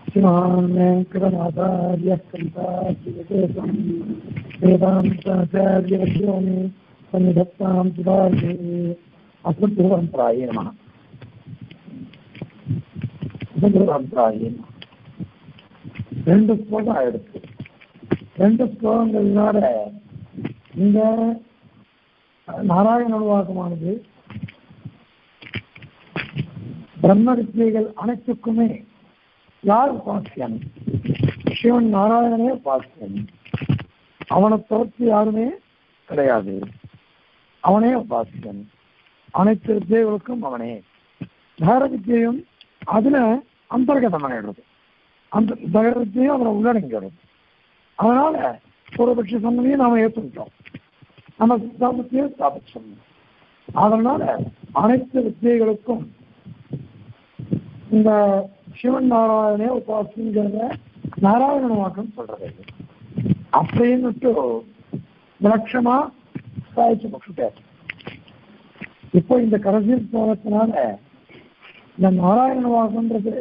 श्रीमान् वेङ्कटनाथार्यः कविताचिकेतम् वेदान्ताचार्यवर्यो मे सन्निधत्तां सुधार्ये अस्मद्गुरुपरम्परायै नमः अस्मद्गुरुपरम्परायै नमः ரெண்டு ஸ்லோகம் ஆயிடுச்சு ரெண்டு ஸ்லோகங்கள்னால இந்த நாராயண உருவாக்கமானது பிரம்ம வித்தியைகள் அனைத்துக்குமே யார் உபாசியன் சிவன் நாராயணனே உபாசியன் அவனை தவிர்த்து யாருமே கிடையாது அவனே உபாசியன் அனைத்து வித்தியைகளுக்கும் அவனே தகர வித்தியும் அதுல அந்தர்கதமாயிடுறது அந்த தகர வித்தியும் அவனை உள்ளடங்கிடும் அதனால பூர்வபட்ச சன்னதியை நாம ஏற்றுக்கிட்டோம் நம்ம சித்தாந்தத்தையும் ஸ்தாபிச்சோம் அதனால அனைத்து வித்தியைகளுக்கும் இந்த சிவன் நாராயணே உபாசிங்கிறத நாராயண வாக்கம் சொல்றது அப்படின்னுட்டு விலட்சமா சாய்ச்சி பக்ஷிட்டார் இப்போ இந்த கடைசி போனதுனால இந்த நாராயண வாக்கம்ன்றது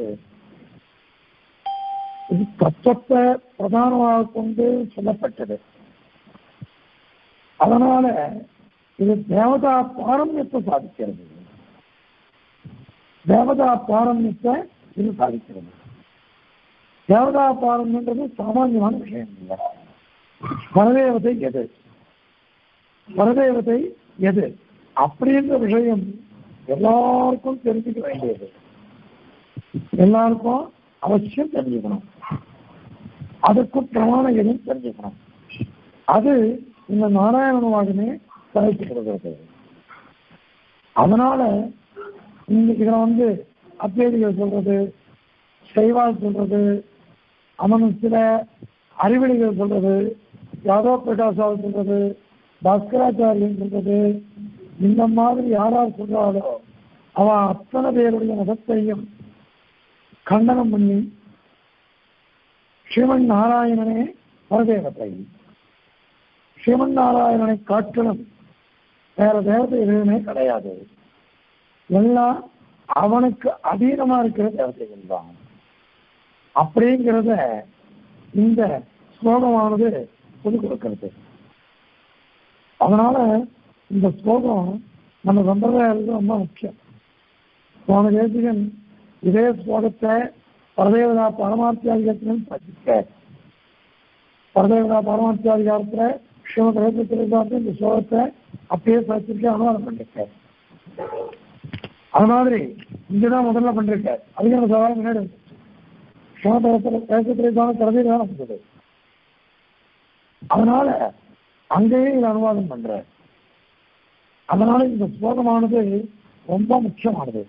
இது தத்துவத்தை பிரதானமாக கொண்டு சொல்லப்பட்டது அதனால இது தேவதா பாரம்யத்தை சாதிக்கிறது தேவதா பாரம்யத்தை இது சாதிக்கிறது தேவதா பாரம்யன்றது சாமானியமான விஷயம் இல்லை பரதேவதை எது பரதேவதை எது அப்படின்ற விஷயம் எல்லாருக்கும் தெரிஞ்சுக்க வேண்டியது எல்லாருக்கும் அவசியம் தெரிஞ்சுக்கணும் அதுக்கு பிரமாணம் எதுவும் தெரிஞ்சுக்கணும் அது இந்த நாராயணவாகமே தலைச்சுக்கிறது அதனால இந்த இதுல வந்து அத்வேதிகள் சொல்றது செய்வால் சொல்றது அவன் சில அறிவெளிகள் சொல்றது யாதவ் பிரகாஷால் சொல்றது பாஸ்கராச்சாரியன் சொல்றது இந்த மாதிரி யாரார் சொல்றாலோ அவன் அத்தனை பேருடைய மதத்தையும் கண்டனம் பண்ணி ஸ்ரீமன் நாராயணனே பரதேவத்தை ஸ்ரீமன் நாராயணனை காட்டிலும் வேற தேவதை எதுவுமே கிடையாது எல்லாம் அவனுக்கு அதீனமா இருக்கிற தேவதைகள் தான் அப்படிங்கிறத இந்த ஸ்லோகமானது புது கொடுக்கிறது அதனால இந்த ஸ்லோகம் நம்ம சம்பிரதாயத்துக்கு ரொம்ப முக்கியம் போன தேசிகன் இதே ஸ்லோகத்தை பரதேவதா பரமார்த்தியாதிகாரத்திலும் படிக்க பரதேவதா பரமார்த்தியாதிகாரத்துல ஸ்ரீமத் ரேத்திரிகாரத்தில் இந்த ஸ்லோகத்தை அப்படியே படிச்சிருக்கேன் அனுமானம் பண்ணிருக்கேன் அது மாதிரி இங்கதான் முதல்ல பண்ணிருக்காரு அதுக்கு அந்த சவால் முன்னாடி ஸ்ரீமத் கருதிதான் வந்தது அதனால அங்கேயே இது அனுவாதம் பண்ற அதனால இந்த ஸ்லோகமானது ரொம்ப முக்கியமானது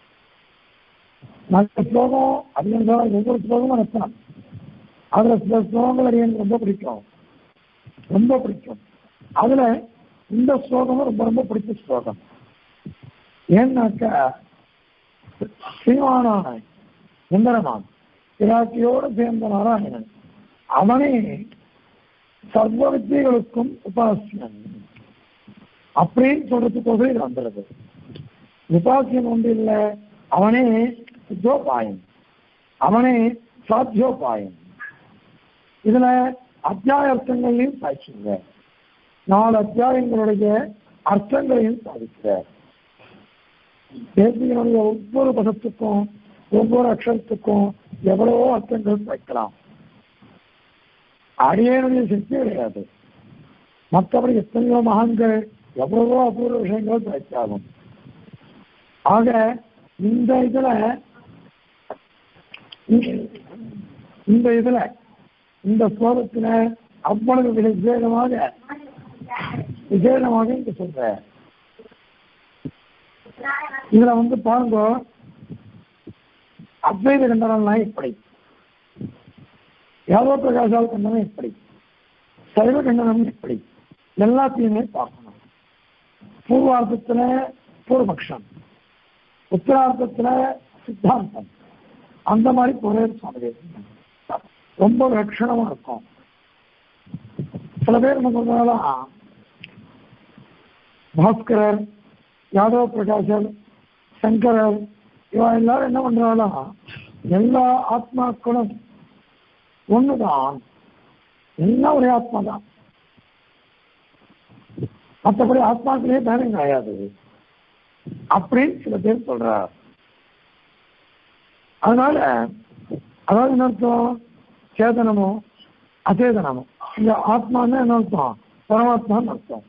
நல்ல ஸ்லோகம் அப்படின்னு ஒவ்வொரு ஸ்லோகமும் ரத்தனம் அதுல சில ஸ்லோகங்கள் எனக்கு ரொம்ப பிடிக்கும் ரொம்ப பிடிக்கும் அதுல இந்த ஸ்லோகமும் ரொம்ப ரொம்ப பிடிச்ச ஸ்லோகம் ஏன்னாக்கா ஸ்ரீமானான சுந்தரமான் பிராட்டியோடு சேர்ந்த நாராயணன் அவனே சர்வ வித்தியர்களுக்கும் உபாசியன் அப்படின்னு சொல்றதுக்கோசம் இது வந்துடுது உபாசியன் ஒன்று இல்லை அவனே சித்தோபாயம் அவனே சாத்தியோபாயம் இதுல அத்தியாய அர்த்தங்களையும் சாய்ச்சுங்க நாலு அத்தியாயங்களுடைய அர்த்தங்களையும் சாதிக்கிறார் தேசியனுடைய ஒவ்வொரு பதத்துக்கும் ஒவ்வொரு அக்ஷரத்துக்கும் எவ்வளவோ அர்த்தங்கள் வைக்கலாம் அடியனுடைய சக்தி கிடையாது மற்றபடி எத்தனையோ மகான்கள் எவ்வளவோ அபூர்வ விஷயங்கள் வைத்தாகும் ஆக இந்த இதுல இந்த இதுல இந்த ஸ்லோகத்துல அவ்வளவு விசேடமாக விசேடமாக இங்க சொல்ற இதுல வந்து பாருங்க அத்வைத கண்டனம் எப்படி யாதவ பிரகாசால் கண்டனம் எப்படி சைவ கண்டனம் எப்படி எல்லாத்தையுமே பார்க்கணும் பூர்வார்த்தத்துல பூர்வபக்ஷம் உத்தரார்த்தத்துல சித்தாந்தம் அந்த மாதிரி ஒரே சுவாமி ரொம்ப லட்சணமா இருக்கும் சில பேர் என்ன சொல்றாலும் பாஸ்கரர் யாதவ பிரகாஷர் சங்கரர் இவன் எல்லாரும் என்ன பண்றாலும் எல்லா ஆத்மாக்களும் ஒண்ணுதான் எல்லாம் ஒரே ஆத்மா தான் மற்றபடி ஆத்மாக்களே பேரம் கிடையாது அப்படின்னு சில பேர் சொல்றார் அதனால அதாவது என்ன அர்த்தம் சேதனமோ அச்சேதனமோ இந்த ஆத்மான்னு என்ன அர்த்தம் பரமாத்மான்னு அர்த்தம்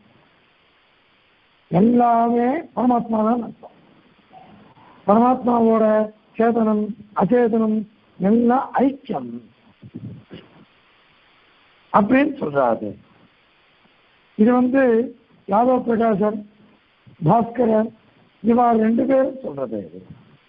எல்லாமே பரமாத்மா தான் அர்த்தம் பரமாத்மாவோட சேதனம் அச்சேதனம் எல்லாம் ஐக்கியம் அப்படின்னு சொல்றாரு இது வந்து யாதவ பிரகாசர் பாஸ்கரர் இவா ரெண்டு பேரும் சொல்றது இது.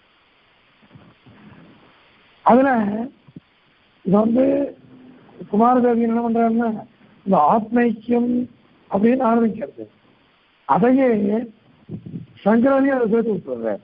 அதுல இது வந்து குமாரதேவி என்ன பண்றாருன்னா இந்த ஆத்மைக்கியம் அப்படின்னு ஆரம்பிக்கிறது அதையே சங்கரனையும் அதை சேர்த்து விட்டுறார்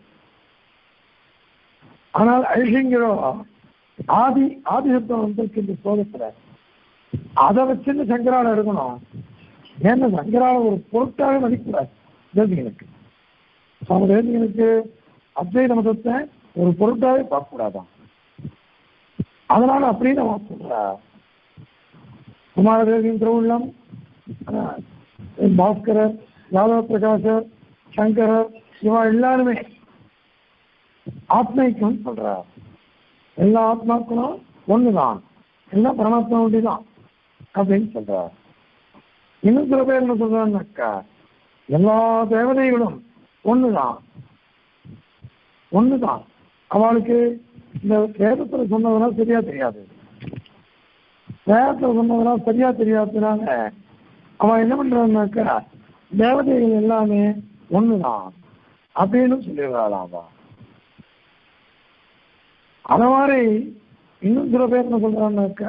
ஆனால் ஐஷிங்கரோ ஆதி ஆதிசப்தம் வந்திருக்கு இந்த ஸ்லோகத்துல அதை வச்சுன்னு சங்கரால எடுக்கணும் ஏன்னா சங்கரால ஒரு பொருட்டாக மதிக்கூடாது தேசிகனுக்கு சுவாமி தேசிகனுக்கு அத்வைத மதத்தை ஒரு பொருட்டாவே பார்க்கக்கூடாதான் அதனால அப்படின்னு அவன் சொல்றா குமாரதேவியின் திருவுள்ளம் அஹ், பாஸ்கரர் யாதவ பிரகாசர் சங்கரர் இவா எல்லாருமே ஆத்மைக்கம் சொல்றா எல்லா ஆத்மாக்களும் ஒண்ணுதான் எல்லாம் பரமாத்மா ஒண்டிதான் அப்படின்னு சொல்றா இன்னும் சில பேர் என்ன சொல்றாங்கக்கா எல்லா தேவதைகளும் ஒண்ணுதான் ஒண்ணுதான் அவளுக்கு இந்த வேதத்துல சொன்னதெல்லாம் சரியா தெரியாது வேதத்துல சொன்னதெல்லாம் சரியா தெரியாததுனால அவன் என்ன பண்றான்னாக்கா தேவதைகள் எல்லாமே ஒண்ணுதான் அப்படின்னு சொல்லிடுறாளாம் அவன் அத மாதிரி இன்னும் சில பேர் என்ன சொல்றான்னாக்கா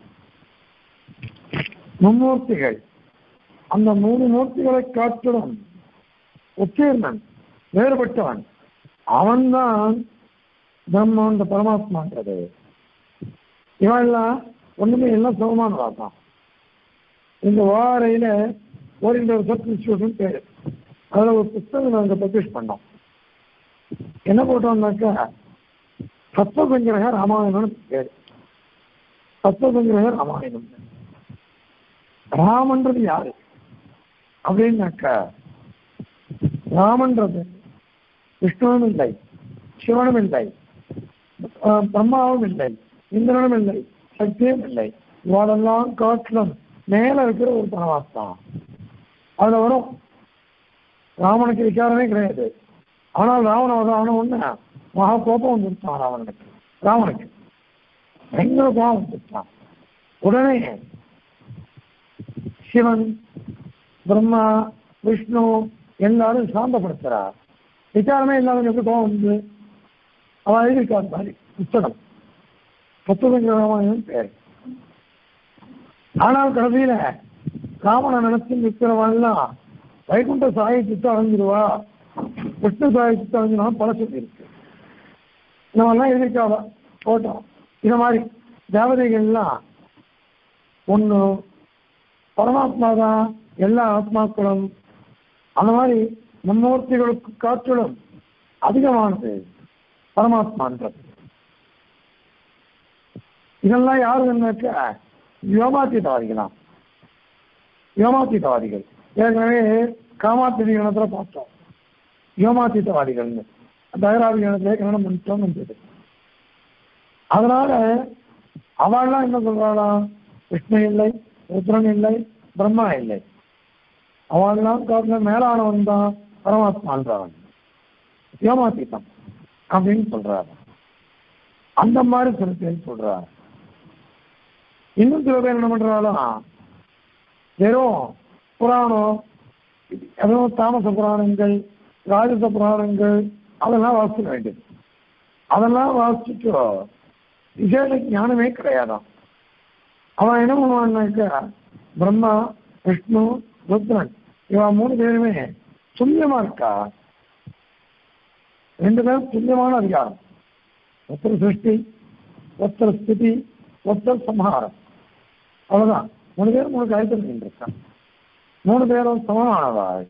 மும்மூர்த்திகள் அந்த மூணு மூர்த்திகளை காட்டிலும் உத்தீர்ணன் வேறுபட்டவன் அவன்தான் பிரம்மன் இந்த பரமாத்மான்றது இவன் எல்லாம் ஒண்ணுமே எல்லாம் சுகமானதா தான் இந்த வாரையில ஓரிண்ட ரிசர்ச் இன்ஸ்டியூட்னு பேரு அதுல ஒரு புத்தகம் நாங்க பப்ளிஷ் பண்ணோம் என்ன போட்டோம்னாக்கா சத்வசங்கிரக ராமாயணம்னு பேரு சத்வசங்கிரக ராமாயணம் ராமன்றது யாரு அப்படின்னாக்கா ராமன்றது விஷ்ணுவும் இல்லை சிவனும் இல்லை ஆஹ் பிரம்மாவும் இல்லை இந்திரனும் இல்லை சக்தியும் இல்லை இவாளெல்லாம் காட்டிலும் மேல இருக்கிற ஒரு பரமாத்மா அதுல வரும் ராமனுக்கு விசாரமே கிடையாது ஆனால் ராவண அவதாரம் ஒண்ணு மகா கோபம் வந்துருச்சான் ராவணனுக்கு ராவனுக்கு பயங்கர கோபம் வந்துருச்சான் உடனே சிவன் பிரம்மா விஷ்ணு எல்லாரும் சாந்தப்படுத்துறார் விசாரமே இல்லாத எப்படி கோபம் வந்து அவன் எழுதியிருக்கார் மாதிரி புத்தகம் புத்தகங்கிற ராமாயணம் பேர் ஆனால் கடைசியில ராமனை நினைச்சு நிற்கிறவன்லாம் வைகுண்ட சாயை சித்த அடைஞ்சிருவா விஷ்ணு சாயை சித்த அடைஞ்சிருவா பல சொல்லி இருக்கு நம்ம எல்லாம் எழுதியிருக்காவ போட்டோம் இந்த மாதிரி தேவதைகள்லாம் ஒண்ணு பரமாத்மா தான் எல்லா ஆத்மாக்களும் அந்த மாதிரி மும்மூர்த்திகளுக்கு காற்றிலும் அதிகமானது பரமாத்மான்றது இதெல்லாம் யாருன்னாக்கா யோமாத்தீதவாதிகளாம் யோமாத்தீதவாதிகள் ஏற்கனவே காமாத்திரி கணத்துல பார்த்தோம் யோமாத்தீதவாதிகள்னு தகராதி கணத்துல கணனம் பண்ணிட்டோம் இருந்தது அதனால அவள்லாம் என்ன சொல்றாளாம் விஷ்ணு இல்லை ருத்ரன் இல்லை பிரம்மா இல்லை அவள்லாம் காட்டில மேலானவன் தான் பரமாத்மான்றவன் யோமாத்தீதம் அப்படின்னு சொல்றாரு அந்த மாதிரி சில பேர் சொல்றாரு இன்னும் சில பேர் என்ன பண்றாலும் வெறும் புராணம் எதுவும் தாமச புராணங்கள் ராஜச புராணங்கள் அதெல்லாம் வாசிக்க வேண்டியது அதெல்லாம் வாசிச்சுட்டு விசேஷ ஞானமே கிடையாதான் அவன் என்ன பண்ணுவான்னாக்கா பிரம்மா விஷ்ணு ருத்ரன் இவன் மூணு பேருமே துல்லியமா இருக்கா ரெண்டு பேரும் துல்லியமான அதிகாரம் ஒருத்தர் சிருஷ்டி ஒருத்தர் ஸ்திதி ஒருத்தர் சம்ஹாரம் அவ்வளவுதான் மூணு பேரும் மூணு காயத்தில் இருக்கான் மூணு பேரும் சமமானவாள்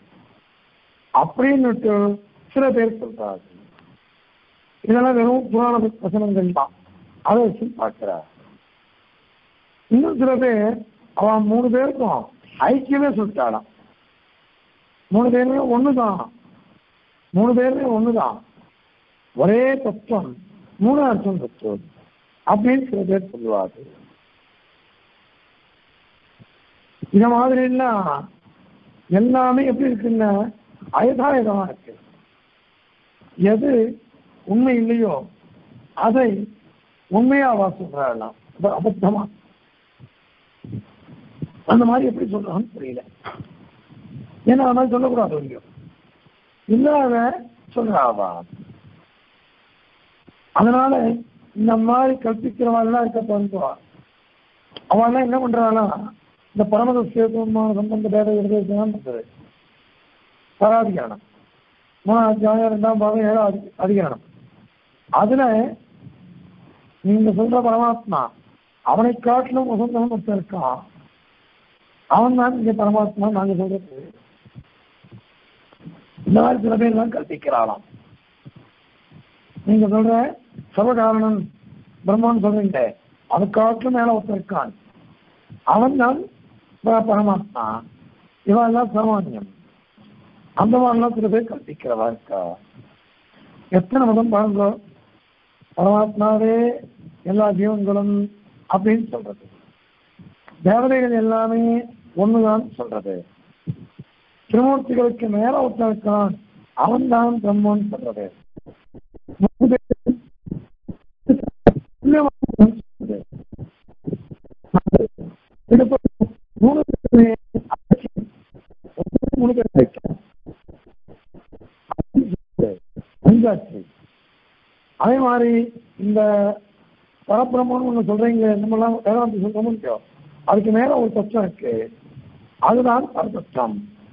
அப்படின்னுட்டு சில பேர் சொல்றாரு இதெல்லாம் வெறும் புராண வசனங்கள் தான் அதை வச்சு பார்க்கிறா இன்னும் சில பேர் அவன் மூணு பேருக்கும் ஐக்கியமே சொல்லிட்டாளாம் மூணு பேருமே ஒண்ணுதான் மூணு பேருமே ஒண்ணுதான் ஒரே தத்துவம் மூணு அர்த்தம் தத்துவம் அப்படின்னு சில பேர் சொல்லுவாங்க இந்த மாதிரி எல்லாம் எல்லாமே எப்படி இருக்குன்னா அயதாயுதமா இருக்கு எது உண்மை இல்லையோ அதை உண்மையாவா சொல்றாங்களாம் அது அபத்தமா அந்த மாதிரி எப்படி சொல்றான்னு புரியல ஏன்னா அது மாதிரி சொல்லக்கூடாது இல்லையோ இல்லாத சொல்றாவா அதனால இந்த மாதிரி கற்பிக்கிறவாள்லாம் இருக்க தோன்றுவா அவெல்லாம் என்ன பண்றானா இந்த பரமத சேதுமான சம்பந்த பேத எழுதுதான் பண்றது பராதிகரணம் மூணாம் அத்தியாயம் ரெண்டாம் பாகம் ஏழாம் அதிகரணம் அதுல நீங்க சொல்ற பரமாத்மா அவனை காட்டிலும் உசந்தவன் ஒருத்தன் இருக்கான் அவன் தான் இங்க பரமாத்மா நாங்க சொல்றது இந்த மாதிரி சில பேர் தான் கற்பிக்கிறாளாம் நீங்க சொல்ற சர்வகாரணன் பிரம்மன் சொல்றீங்க அது காட்டிலும் மேல ஒருத்தன் இருக்கான் அவன் தான் பரமாத்மா இவன் தான் சாமானியம் அந்த மாதிரிலாம் சில பேர் கற்பிக்கிறவா இருக்கா எத்தனை மதம் பாருங்க பரமாத்மாவே எல்லா ஜீவன்களும் அப்படின்னு சொல்றது தேவதைகள் எல்லாமே ஒண்ணுதான் சொல்றது திருமூர்த்திகளுக்கு மேல ஒருத்தன் இருக்கான் அவன் தான் பிரம்மன் சொல்றது மூணு மூணு பேர் அஞ்சாச்சு அதே மாதிரி இந்த பரபிரம்மன் ஒண்ணு சொல்றீங்க நம்மளாம் வேதாந்தி சொல்றோம் இல்லையோ அதுக்கு மேல ஒரு தத்துவம் இருக்கு அதுதான் பரதத்துவம்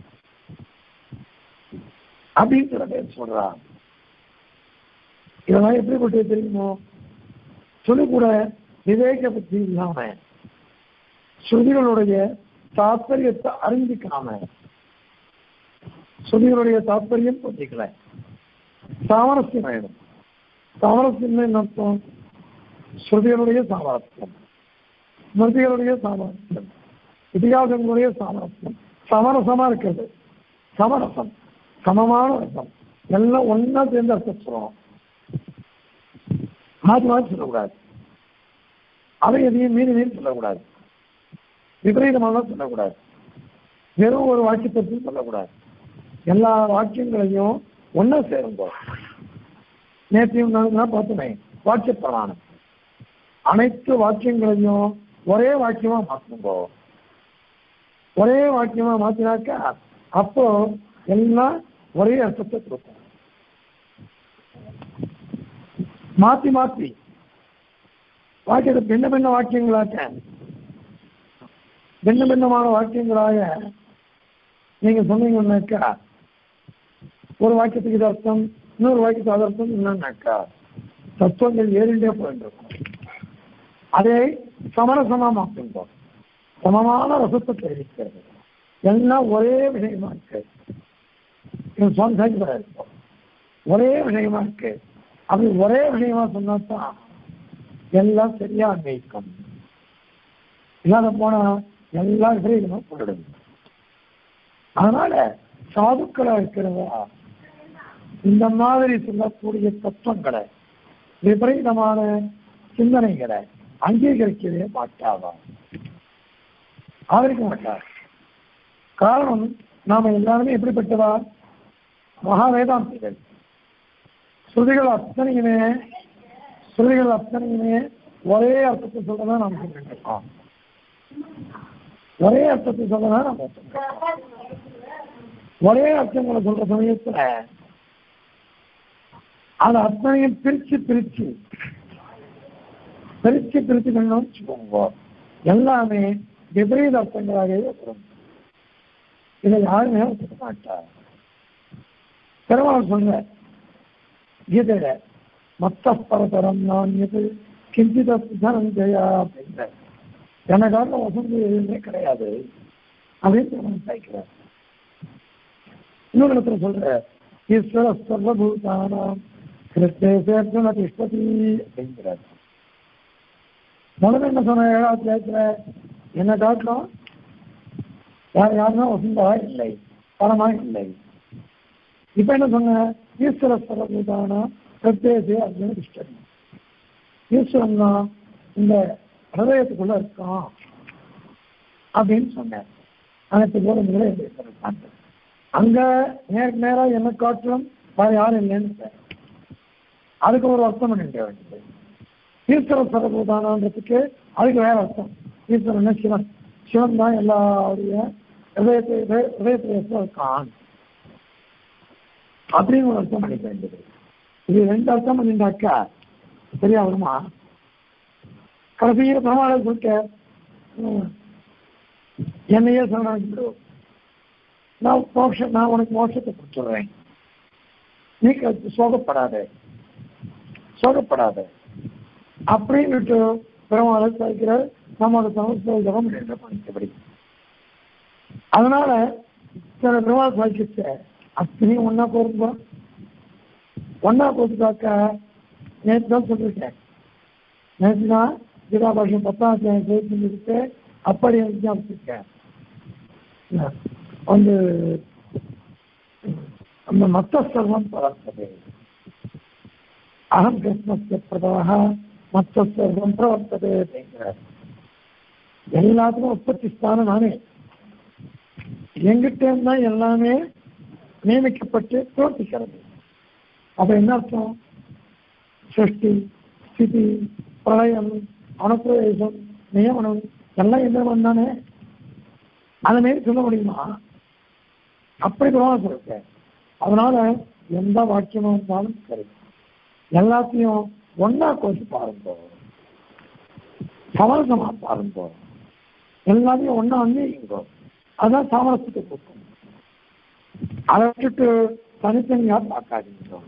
அப்படின்னு சில பேர் சொல்றா இதெல்லாம் எப்படி கொண்டு தெரியுமோ சொல்லி கூட விவேக புத்தி இல்லாம ஸ்ருதிகளுடைய தாத்பரியத்தை அறிஞ்சிக்காம ஸ்ருதிகளுடைய தாத்பரியம் புரிஞ்சிக்கல சாமரஸ்யம் ஆயிடும் சாமரஸ்யம் என்ன அர்த்தம் ஸ்ருதிகளுடைய சாமரஸ்யம் ஸ்மிருதிகளுடைய சாமரஸ்யம் இதிகாசங்களுடைய சாமரஸ்யம் சமரசமா இருக்கிறது சமரசம் சமமான ரசம் எல்லாம் ஒன்னா சேர்ந்து அர்த்தம் சொல்லுவோம் மாற்றி மாற்றி சொல்லக்கூடாது அதை எதையும் மீறி மீறி சொல்லக்கூடாது விபரீதமாக சொல்லக்கூடாது வெறும் ஒரு வாக்கியத்தை சொல்லக்கூடாது எல்லா வாக்கியங்களையும் ஒன்னா சேருங்கோ நேற்றையும் நான் பார்த்தோமே வாக்கிய பிரமாணம் அனைத்து வாக்கியங்களையும் ஒரே வாக்கியமா மாற்றுங்கோ ஒரே வாக்கியமா மாத்தினாக்கா அப்போ எல்லாம் ஒரே அர்த்தத்தை கொடுக்கும் மாத்தி மாத்தி வாக்கியத்தை பின்ன பின்ன வாக்கியங்களாக்க பின்ன பின்னமான வாக்கியங்களாக நீங்க சொன்னீங்கன்னாக்கா ஒரு வாக்கியத்துக்கு இது அர்த்தம் இன்னொரு வாக்கியத்துக்கு அது அர்த்தம் என்னன்னாக்கா தத்துவங்கள் ஏறிண்டே போயிட்டு இருக்கும் அதே சமரசமா மாற்றுங்கோம் சமமான ரசத்தை தெரிவிக்கிறது எல்லாம் ஒரே விஷயமா இருக்கு இது சுவாமி சாட்சிபரா இருக்கும் ஒரே விஷயமா இருக்கு அப்படி ஒரே விஷயமா சொன்னாதான் எல்லாம் சரியா அன்வைக்கும் இல்லாத போனா எல்லா விபரீதமும் போயிடும் அதனால சாதுக்களா இருக்கிறவா இந்த மாதிரி சொல்லக்கூடிய தத்துவங்களை விபரீதமான சிந்தனைகளை அங்கீகரிக்கவே மாட்டாவா ஆதரிக்க மாட்டார் காரணம் நாம எல்லாருமே எப்படிப்பட்டவா மகா வேதாந்திகள் ஸ்ருதிகள் அத்தனையுமே ஸ்ருதிகள் அத்தனையுமே ஒரே அர்த்தத்தை சொல்லதான் நாம் சொல்லிட்டு இருக்கோம் ஒரே அர்த்தத்தை சொல்லதான் நம்ம சொல்லிட்டு இருக்கோம். ஒரே அர்த்தங்களை சொல்ற சமயத்துல அது அத்தனையும் பிரிச்சு பிரிச்சு பிரிச்சு பிரிச்சு கண்ணு வச்சுக்கோங்க எல்லாமே விபரீத அர்த்தங்களாகவே வரும் இதை யாருமே ஒத்துக்க மாட்டார் பெருமாள் சொல்ற கீதையில மத்த பரதரம் நான் எது கிஞ்சித தனஞ்சயா அப்படின்ற எனக்காக வசந்தி எதுவுமே கிடையாது அப்படின்னு பெருமாள் சாய்க்கிறார் இன்னொரு இடத்துல சொல்ற ஈஸ்வர சர்வபூதானாம் கிருஷ்ணே சேர்த்தன திஷ்பதி அப்படிங்கிறார் முதல்ல என்ன சொன்ன ஏழாவது சேர்க்கிற என்ன காட்டணும் யார் யாருன்னா வசந்தா இல்லை பணமா இல்லை இப்ப என்ன சொன்ன ஈஸ்வர சர்வபூதான பிரத்யேக அர்ஜுன கிருஷ்ணன் ஈஸ்வரன் தான் இந்த ஹதயத்துக்குள்ள இருக்கான் அப்படின்னு சொன்னேன் அனைத்து போதங்களை அங்க நேருக்கு நேரா என்ன காட்டிலும் வேற யாரும் இல்லைன்னு சொன்னேன். அதுக்கு ஒரு அர்த்தம் பண்ணிக்க வேண்டியது ஈஸ்வர சர்வபூதானன்றதுக்கு அதுக்கு வேற அர்த்தம் ஈஸ்வரன் சிவன் சிவன் தான் எல்லாருடைய ஹதயத்தை ஹதயத்தில் இருக்கான் அப்படின்னு ஒரு அர்த்தம் பண்ணிக்க வேண்டியது இது ரெண்டு அர்த்தம் பண்ணிட்டாக்கா சரியா வருமா கடைசியில் பெருமாளை சொல்லிட்ட ம், என்னையே சரணாகிடு நான் மோட்சம் நான் உனக்கு மோட்சத்தை கொடுத்துட்றேன் நீ க- சோகப்படாத சோகப்படாத அப்படின்னுட்டு பெருமாளை சாய்க்கிற நம்மளோட சமஸ்த ஜபம் என்ற பண்ணிக்கபடி அதனால சில பெருமாள் சாய்க்கிச்ச அத்தனையும் ஒன்னா போருந்தோம் ஒன்னா போட்டுக்காக்க நேற்று தான் சொல்லியிருக்கேன் நேற்று தான் கீதாபாஷம் பத்தாம் அத்தியாயம் சேர்த்து முடித்து அப்படி எனக்கு ஞாபகிருக்கேன் வந்து அந்த மத்த சர்வம் பிரவர்த்தது அகம் கிருஷ்ணஸ்ய பிரதவக மத்த சர்வம் பிரவர்த்தது அப்படிங்கிறார் எல்லாத்துக்கும் உற்பத்தி ஸ்தானம் நானே எங்கிட்ட தான் எல்லாமே நியமிக்கப்பட்டு பிரவர்த்திக்கிறது அப்ப என்ன அர்த்தம் சிருஷ்டி ஸ்திதி பிரளயம் அனுப்பிரவேசம் நியமனம் எல்லாம் எந்திரமன் தானே அதை மாரி சொல்ல முடியுமா அப்படி பிரமாணம் சொல்லிருக்கேன் அதனால எந்த வாக்கியமா இருந்தாலும் சரி எல்லாத்தையும் ஒன்னா கோச்சு பாருங்க சமரசமா பாருங்க எல்லாத்தையும் ஒன்னா அங்கீகோ அதான் சாமரசத்தை கொடுக்கும் அதை விட்டுட்டு தனித்தனியா பார்க்காதீங்க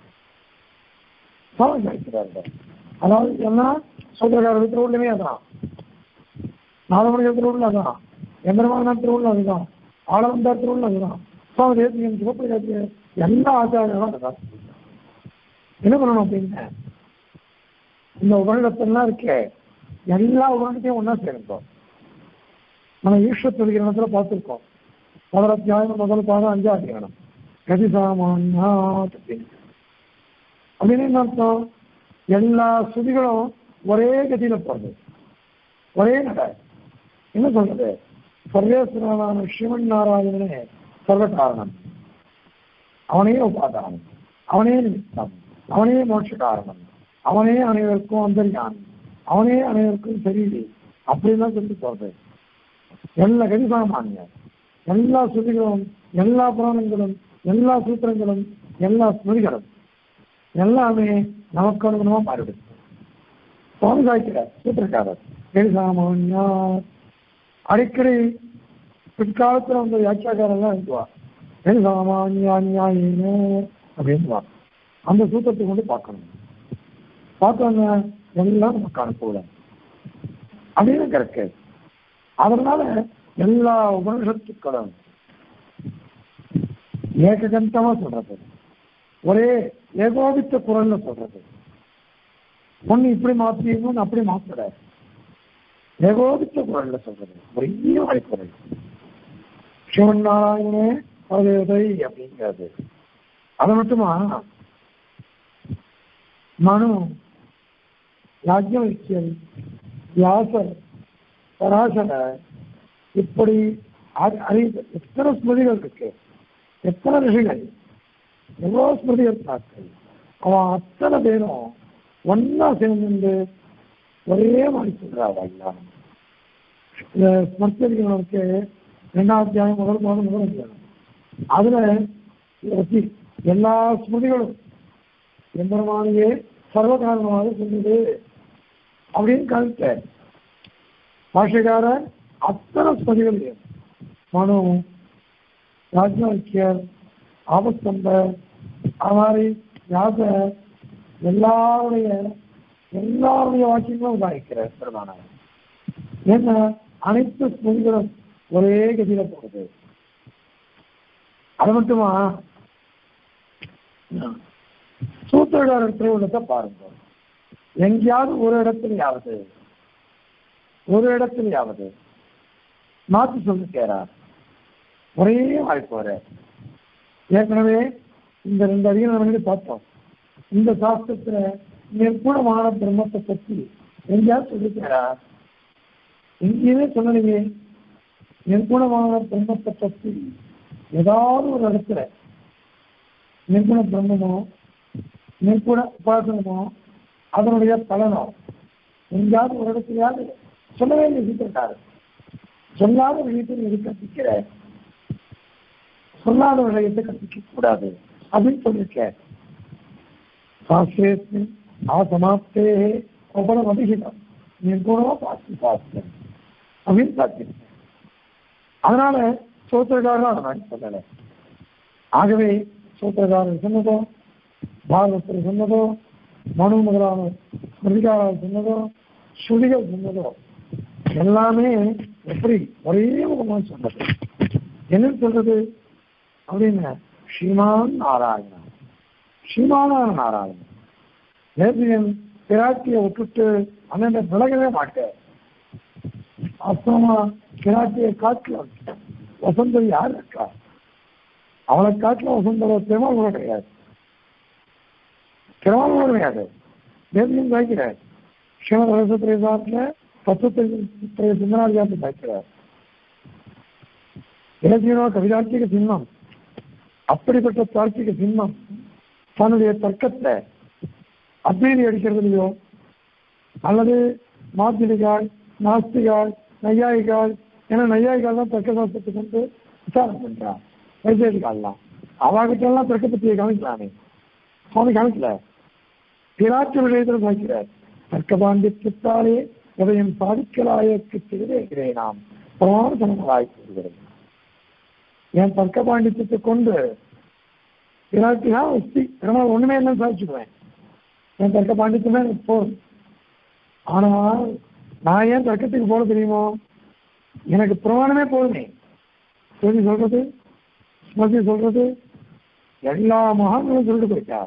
சமரசம் வைக்கிறார்கள் அதாவது எல்லாம் சூத்திரக்கார திருவுள்ளமே அதான் நாதமணி திருவுள்ள அதான் எந்திரமான திருவுள்ள அதுதான் ஆளவந்தார் திருவுள்ள அதுதான் சுவாமி தேசியம் சிவப்பிரகாசி எல்லா ஆச்சாரியர்களும் அதுதான் என்ன பண்ணணும் அப்படின்னு இந்த உபநிடத்தெல்லாம் இருக்கே எல்லா உபநிடத்தையும் ஒன்றா சேர்ந்தோம் நம்ம ஈஸ்வர கிரணத்துல பார்த்துருக்கோம் முதல் அத்தியாயம் முதல் பாதம் அஞ்சாவது கிரணம் கதி சாமான்யாத் அப்படின்னு அப்படின்னு என்ன அர்த்தம் எல்லா ஸ்ருதிகளும் ஒரே கதியில போறது ஒரே நட என்ன சொல்றது சர்வேஸ்வரனான சிவன் நாராயணனே சர்வ காரணம் அவனே உபாதானம் அவனே நிமித்தம் அவனே மோட்ச காரணம் அவனே அனைவருக்கும் அந்தர்யான் அவனே அனைவருக்கும் சரீரி அப்படின்னு தான் சொல்லி போறது எல்லா கதிசாமானிய எல்லா ஸ்ருதிகளும் எல்லா புராணங்களும் எல்லா சூத்திரங்களும் எல்லா ஸ்மிருதிகளும் எல்லாமே நமக்கு அனுகுணமா மாறிடுது சுவாமி சாய்க்கிறார் சூத்திரக்காரர் கதிசாமானியா அடிக்கடி பிற்காலத்துல வந்து வியாக்கியாக்காரெல்லாம் எழுதுவா கதிசாமானியா நியாயினே அப்படின்வா அந்த சூத்திரத்தை கொண்டு பார்க்கணும் பார்த்தவங்க எல்லாம் நமக்கு அனுப்பக்கூடாது அப்படின்னு கிடக்கு அதனால எல்லா உபனிஷத்துக்களும் ஏககந்தமா சொல்றது ஒரே ஏகோபித்த குரல்ல சொல்றது ஒண்ணு இப்படி மாத்தி இன்னொன்னு அப்படி மாத்தல ஏகோபித்த குரல்ல சொல்றது ஒரே வாய் குரல் சிவன் நாராயணே பரதேவதை அப்படிங்கிறது அது மட்டுமா மனு யாஜ்யவல்யன் வியாசர் பராசரர் இப்படி அ- அறிவு எத்தனை ஸ்மிருதிகள் இருக்கு எத்தனை ரிஷிகள் எவ்வளவு ஸ்மிருதிகள் தாக்கள் அவன் அத்தனை பேரும் ஒன்னா சேர்ந்து ஒரே மாதிரி சொல்றாங்க எல்லாரும் இந்த ஸ்மர்த்தரிகளுக்கு ரெண்டாம் அத்தியாயம் முதல் முதல் முதல் அத்தியாயம் அதுல வச்சு எல்லா ஸ்மிருதிகளும் எம்பெருமானையே சர்வகாரணமாக சொன்னது அப்படின்னு காமித்த பாஷகாரர் அத்தனை ஸ்மதிகளையும் மனு ராஜ்யவாக்கியர் ஆபஸ்தம்பர் அது மாதிரி யாச எல்லாருடைய எல்லாருடைய வாக்கியங்களும் உதாரிக்கிறார் பெருமானார் ஏன்னா அனைத்து ஸ்மதிகளும் ஒரே கதியில போகுது அது மட்டுமா சூத்திரக்காரர் திருவுள்ளத்தை பாருங்க எங்கேயாவது ஒரு இடத்துலயாவது ஒரு இடத்துலயாவது மாற்றி சொல்லிக்கிறார் ஒரே வாய்ப்பு வர ஏற்கனவே இந்த ரெண்டு அதிகாரம் பார்த்தோம் இந்த சாஸ்திரத்துல நிர்குணமான பிரம்மத்தை பற்றி எங்கேயாவது சொல்லிக்கிறாரா எங்கேயுமே சொல்லலையே நிர்குணமான பிரம்மத்தை பற்றி ஏதாவது ஒரு இடத்துல நிர்குண பிரம்மமோ நிர்குண உபாசனமோ அதனுடைய பலனோ எங்கேயாவது ஒரு இடத்துலயாவது சொல்லவே நிறுத்திட்டாரு சொல்லாத விஷயத்தில் எது கற்பிக்கிற சொல்லாத விஷயத்தை கற்பிக்க கூடாது அப்படின்னு சொல்லியிருக்க சாஸ்திரத்தின் ஆசமாப்தே கோபலம் அதிகம் நிர்குணமா பாசி சாஸ்திரம் அப்படின்னு காத்திருக்கேன் அதனால சோத்திரக்காரர் அதை நான் சொல்லலை ஆகவே சூத்திரக்காரர் சொன்னதோ பாரதத்தில் சொன்னதோ மனு முதலான ஸ்மிருதிகாரர் சொன்னதோ ஸ்ருதிகள் சொன்னதோ எல்லாமே எப்படி ஒரே முகமாக சொன்னது என்ன சொல்றது அப்படின்னு ஸ்ரீமான் நாராயணா ஸ்ரீமானான நாராயணன் நேசியன் பிராட்டியை விட்டுட்டு அண்ணன் விலகவே மாட்டேன் அப்புறமா பிராட்டியை காட்டுல வசந்தம் யார் இருக்கா அவளை காட்டில வசந்தோட பெருமாள் கூட கிடையாது பெருமாள் கூட கிடையாது நேசியம் தாய்க்கிறார் ஸ்ரீமத் ரகசிய சாரத்தில் தத்துவத்தை சிந்தனாதிகாரத்தை தாய்க்கிறார் இலக்கியனோ கவிதார்த்திக சின்னம் அப்படிப்பட்ட தார்த்திக சின்னம் தன்னுடைய தர்க்கத்தை அத்மீறி அடிக்கிறதுலையோ அல்லது மாத்திரிகால் நாஸ்திகால் நையாயிகால் ஏன்னா நையாயிகால் தான் தர்க்க சாஸ்திரத்தை கொண்டு விசாரணை பண்றான் வைத்தியகால்லாம் அவகிட்ட எல்லாம் தர்க்க பத்தியை கவனிக்கலாமே சுவாமி கவனிக்கல பிராட்சி விஷயத்தில் சாய்க்கிறார் தர்க்க பாண்டித்யத்தாலே எதையும் சாதிக்கலாயக்கு செய்தே நாம் பிரமாண சமமாய் கூறுகிறது என் தர்க்க பாண்டித்யத்தை கொண்டு பிராட்டினா உஸ்தி பெருமாள் ஒண்ணுமே இல்லை சாதிச்சுக்குவேன் என் தர்க்க பாண்டித்யமே எனக்கு போதும் ஆனால் நான் ஏன் தர்க்கத்துக்கு போல தெரியுமோ எனக்கு பிரமாணமே போதுமே சொல்லி சொல்றது ஸ்மதி சொல்றது எல்லா மகான்களும் சொல்லிட்டு போயிட்டா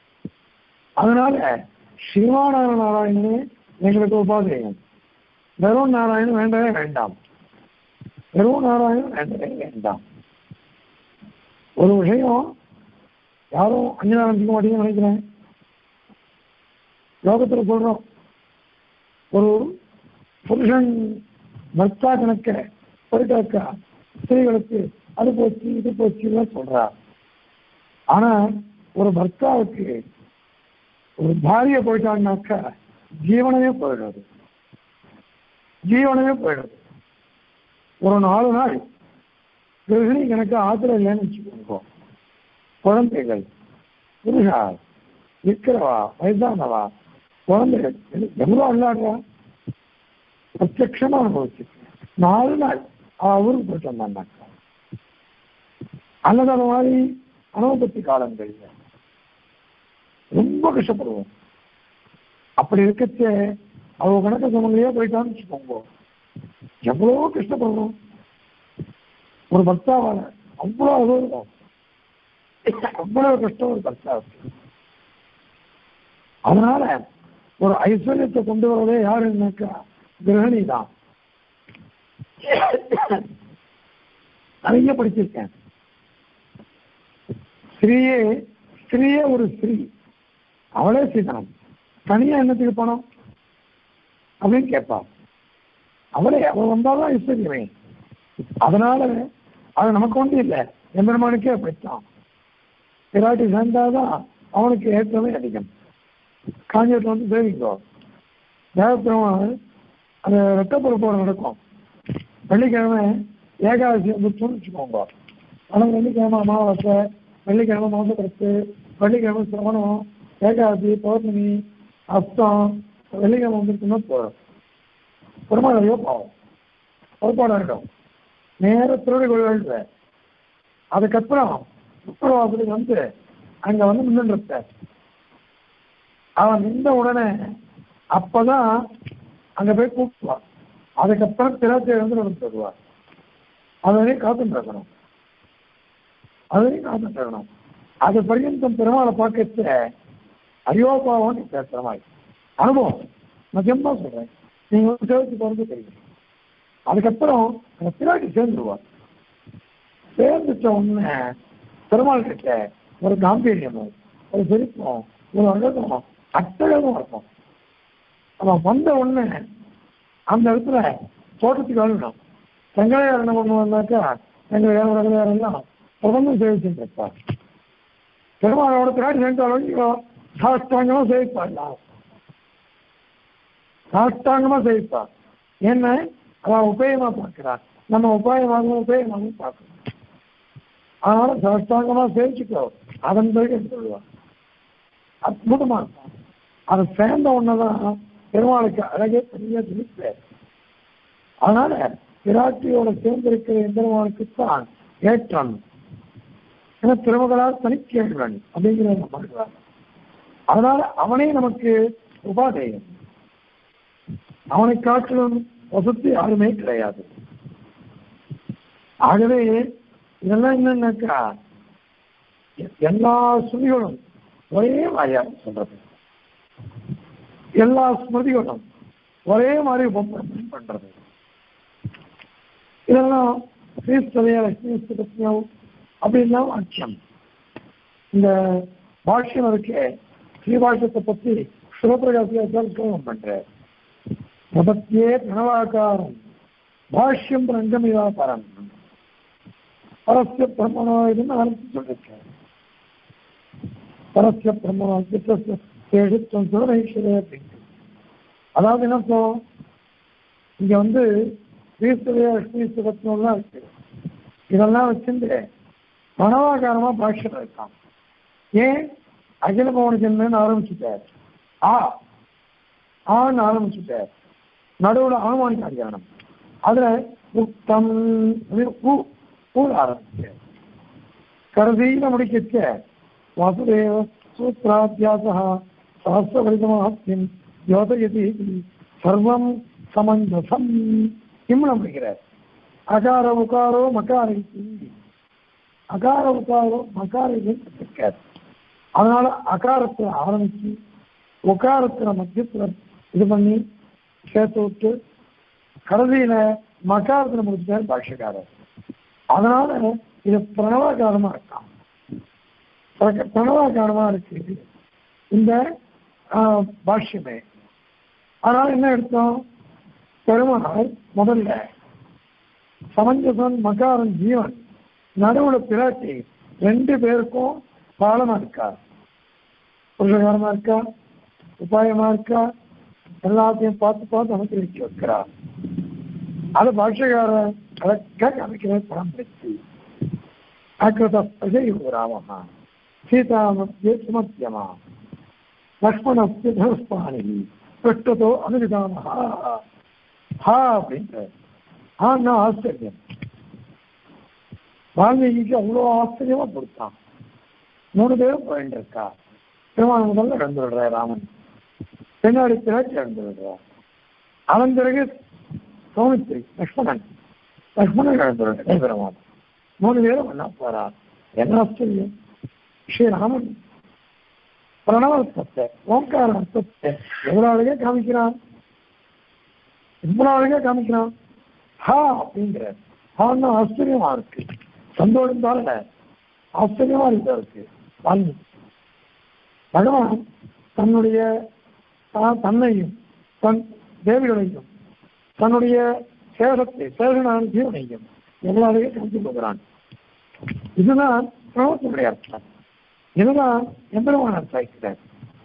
அதனால சிவானார நாராயணனே எங்களுக்கு உபாதேயம் வெறும் நாராயணன் வேண்டவே வேண்டாம் வெறும் நாராயணன் வேண்டவே வேண்டாம் ஒரு விஷயம் யாரும் அஞ்சனா நினைக்க மாட்டீங்கன்னு நினைக்கிறேன் லோகத்துல சொல்றோம் ஒரு புருஷன் பர்த்தா கணக்க பொருட்களுக்கா ஸ்திரீகளுக்கு அது போச்சு இது போச்சுன்னு சொல்றா ஆனா ஒரு பர்த்தாவுக்கு ஒரு பாரிய போயிட்டான்னாக்கா ஜீவனமே போயிடுறது ஜீவனமே போயிடுறது ஒரு நாலு நாள் கிரகிணி கணக்கு ஆத்திரம் இல்லைன்னு வச்சுக்கோங்க குழந்தைகள் புருஷா இருக்கிறவா வயதானவா குழந்தைகள் எவ்வளோ விளையாடுறா பிரத்யட்சமா அனுபவிச்சு நாலு நாள் அவ ஊருக்கு போயிட்டு வந்தான்னாக்கா அல்லது அந்த மாதிரி அனுபவத்தி காலங்கள்ல ரொம்ப கஷ்டப்படுவோம் அப்படி இருக்கச்ச அவ கணக்க சமங்களையே போயிட்டான்னு வச்சுக்கோங்க எவ்வளோ கஷ்டப்படுறோம் ஒரு பர்த்தாவால அவ்வளோ அனுபவம் அவ்வளவு கஷ்டம் ஒரு பர்த்தாவுக்கு அதனால ஒரு ஐஸ்வர்யத்தை கொண்டு வரதே யாருன்னாக்கா கிரகணி தான் நிறைய படிச்சிருக்கேன் ஸ்திரீயே ஸ்திரீயே ஒரு ஸ்திரீ அவளே சீதனம் தனியா என்னத்துக்கு பணம் அப்படின்னு கேட்பா அவளே அவள் வந்தாதான் ஐஸ்வர்யமே அதனால அது நமக்கு ஒன்றும் இல்லை எம்பெருமானுக்கே அப்படித்தான் பிராட்டி சேர்ந்தாதான் அவனுக்கு ஏற்றமே அதிகம் காஞ்சிபுரத்தில் வந்து சேவிங்கோ தேவப்பெருமாள் அந்த ரத்த பொறுப்போடு நடக்கும் வெள்ளிக்கிழமை ஏகாதசி வந்துச்சுன்னு வச்சுக்கோங்க ஆனால் வெள்ளிக்கிழமை அமாவாசை வெள்ளிக்கிழமை மாசக்கருத்து வெள்ளிக்கிழமை சிரவணம் ஏகாதசி பௌர்ணமி அஸ்தம் வெள்ளிக்கிழமை வந்துருச்சுன்னா போதும் பெருமாள் ஐயோ பாவம் பொறுப்பாடாக இருக்கும் நேர திருடி கொள்வது அதுக்கப்புறம் உத்தரவாசலுக்கு வந்து அங்க வந்து நின்றுட்ட அவன் நின்ற உடனே அப்பதான் அங்க போய் கூப்பிடுவான் அதுக்கப்புறம் திராட்சை வந்து நம்ம தருவார் அதனையும் காத்துட்டு இருக்கணும் அதையும் காத்துட்டு இருக்கணும் அது பர்யந்தம் பெருமாளை பார்க்கச்ச அரியோபாவம் பேசுற மாதிரி அனுபவம் நிஜமா சொல்றேன் நீங்க வந்து சேவிச்சு போறது தெரியும் அதுக்கப்புறம் அந்த பிராட்டி சேர்ந்துருவார் சேர்ந்துட்ட உடனே பெருமாள் கிட்ட ஒரு காம்பீரியமும் ஒரு சிரிப்பும் ஒரு அழகும் அட்டழகும் இருக்கும் அவன் வந்த உடனே அந்த இடத்துல தோட்டத்துக்கு வரணும் செங்கலையார் என்ன பண்ணுவாங்கனாக்கா எங்க வேற எல்லாம் பிரபந்தம் சேவிச்சுட்டு இருப்பார் பெருமாளோட பிராட்டி சேர்ந்தாலும் சாஷ்டாங்கமா சேவிப்பார் சாஷ்டாங்கமா சேவிப்பார் என்ன அவன் உபயமா பார்க்கிறான் நம்ம உபாயமாக உபயமாக பார்க்கணும் அதனால சாஷ்டாங்கமா சேவிச்சுக்கோ அதன் பிறகு சொல்லுவான் அற்புதமா இருக்கும் அதை சேர்ந்த உடனேதான் பெருமாளுக்கு அழகே பெரிய திருப்ப அதனால பிராட்டியோட சேர்ந்திருக்கிற எம்பெருமானுக்கு தான் ஏற்றம் ஏன்னா திருமகளால் தனிக்கேள்வன் அப்படிங்கிறத பார்க்கிறார் அதனால அவனே நமக்கு உபாதேயம் அவனை காட்டிலும் வசதி யாருமே கிடையாது ஆகவே இதெல்லாம் என்னன்னாக்கா எல்லா சுதிகளும் ஒரே மாதிரியா சொல்றது எல்லா ஸ்மிருதிகளும் ஒரே மாதிரி உபம் பண்றது இதெல்லாம் ஸ்ரீஸ்தவைய லட்சுமி சுகத்யம் அப்படின்னா வாக்கியம் இந்த பாஷ்யம் இருக்கே ஸ்ரீபாஷ்யத்தை பத்தி சிவபிரகாசியாச்சாரம் பண்ற பிரபத்தியே பிரணவாகாரம் பாஷ்யம் ரங்கமிவாபரம் பரஸ்ய பிரம்மணோ இதுன்னு ஆரம்பிச்சு சொல்லிருக்கேன் பரஸ்ய பிரம்மணோ சேஷத்துவம் சுரமேஸ்வரே அப்படின்னு அதாவது என்ன சொல்லும் இங்க வந்து ஸ்ரீஸ்தவைய லட்சுமி சுகத்யம்லாம் இருக்கு இதெல்லாம் வச்சிருந்து மனவாகாரமா பாஷ்யம் இருக்கான் ஏன் அகில பவன ஜென்மன்னு ஆரம்பிச்சுட்டார் ஆ ஆன்னு ஆரம்பிச்சுட்டார் நடுவுல அனுமானிக்க அதிகாரம் அதுல உத்தம் பூ பூ ஆரம்பிச்சார் கடைசியில முடிக்கச்ச வாசுதேவ சூத்ராத்தியாசா சஹசிரபரிதமாத்தியம் யோதயதி சர்வம் சமஞ்சசம் இம்முன்னு முடிக்கிறார் அகார உகாரோ மகார அகார உகாரோ மகார இருக்கார் அதனால அகாரத்தை ஆரம்பிச்சு உகாரத்துல மத்தியத்துல இது பண்ணி சேர்த்து விட்டு கடைசியில மகாரத்துல முடிச்சார் பாஷ்யக்காரர் அதனால இது பிரணவாகாரமா இருக்கான் பிரணவாகாரமா இருக்கு இந்த பாஷ்யமே அதனால என்ன எடுத்தோம் பெருமாள் முதல்ல சமஞ்சசன் மகாரன் ஜீவன் நடுவுல பிராட்டி ரெண்டு பேருக்கும் பாலமா இருக்கா புருஷகாரமா இருக்கா உபாயமா இருக்கா எல்லாத்தையும் பார்த்து பார்த்து அனுசரிச்சு வைக்கிறா அது பாஷ்யகார அழகா காமிக்கிற படம் பெற்று அக்கிரத ராமஹா சீதாமத்திய சுமத்தியமா லக்ஷ்மணஸ்ய தனுஸ்பாணி பெற்றதோ அனுவிதாமஹா ஹா அப்படின்ற ஆனா ஆச்சரியம் வால்மீகிக்கு அவ்வளோ ஆச்சரியமா கொடுத்தான் மூணு பேரும் போயிட்டு இருக்கா திருமணம் முதல்ல இழந்து விடுற ராமன் பின்னாடி பிறகு இழந்து விடுறார் அதன் பிறகு சௌமித்ரி லக்ஷ்மணன் லக்ஷ்மணன் இழந்து விடுற பெருமான் மூணு பேரும் என்ன போறா என்ன ஆச்சரியம் ஸ்ரீராமன் பிரணவத்தை ஓங்கார அர்த்தத்தை எவ்வளவு அழகா காமிக்கிறான் இவ்வளவு அழகா காமிக்கிறான் ஹா அப்படிங்கிற ஹான்னா ஆச்சரியமா இருக்கு சந்தோஷம் தானே ஆச்சரியமா இருக்கு இருக்கு வால்மீகி பகவான் தன்னுடைய தன்னையும் தன் தேவிகளையும் தன்னுடைய சேகத்தை சேகனான ஜீவனையும் எவ்வளவு அழகா காமிச்சு போகிறான் இதுதான் பிரணவத்தினுடைய அர்த்தம் இதுதான் எம்பெருமான சாய்க்கிறார்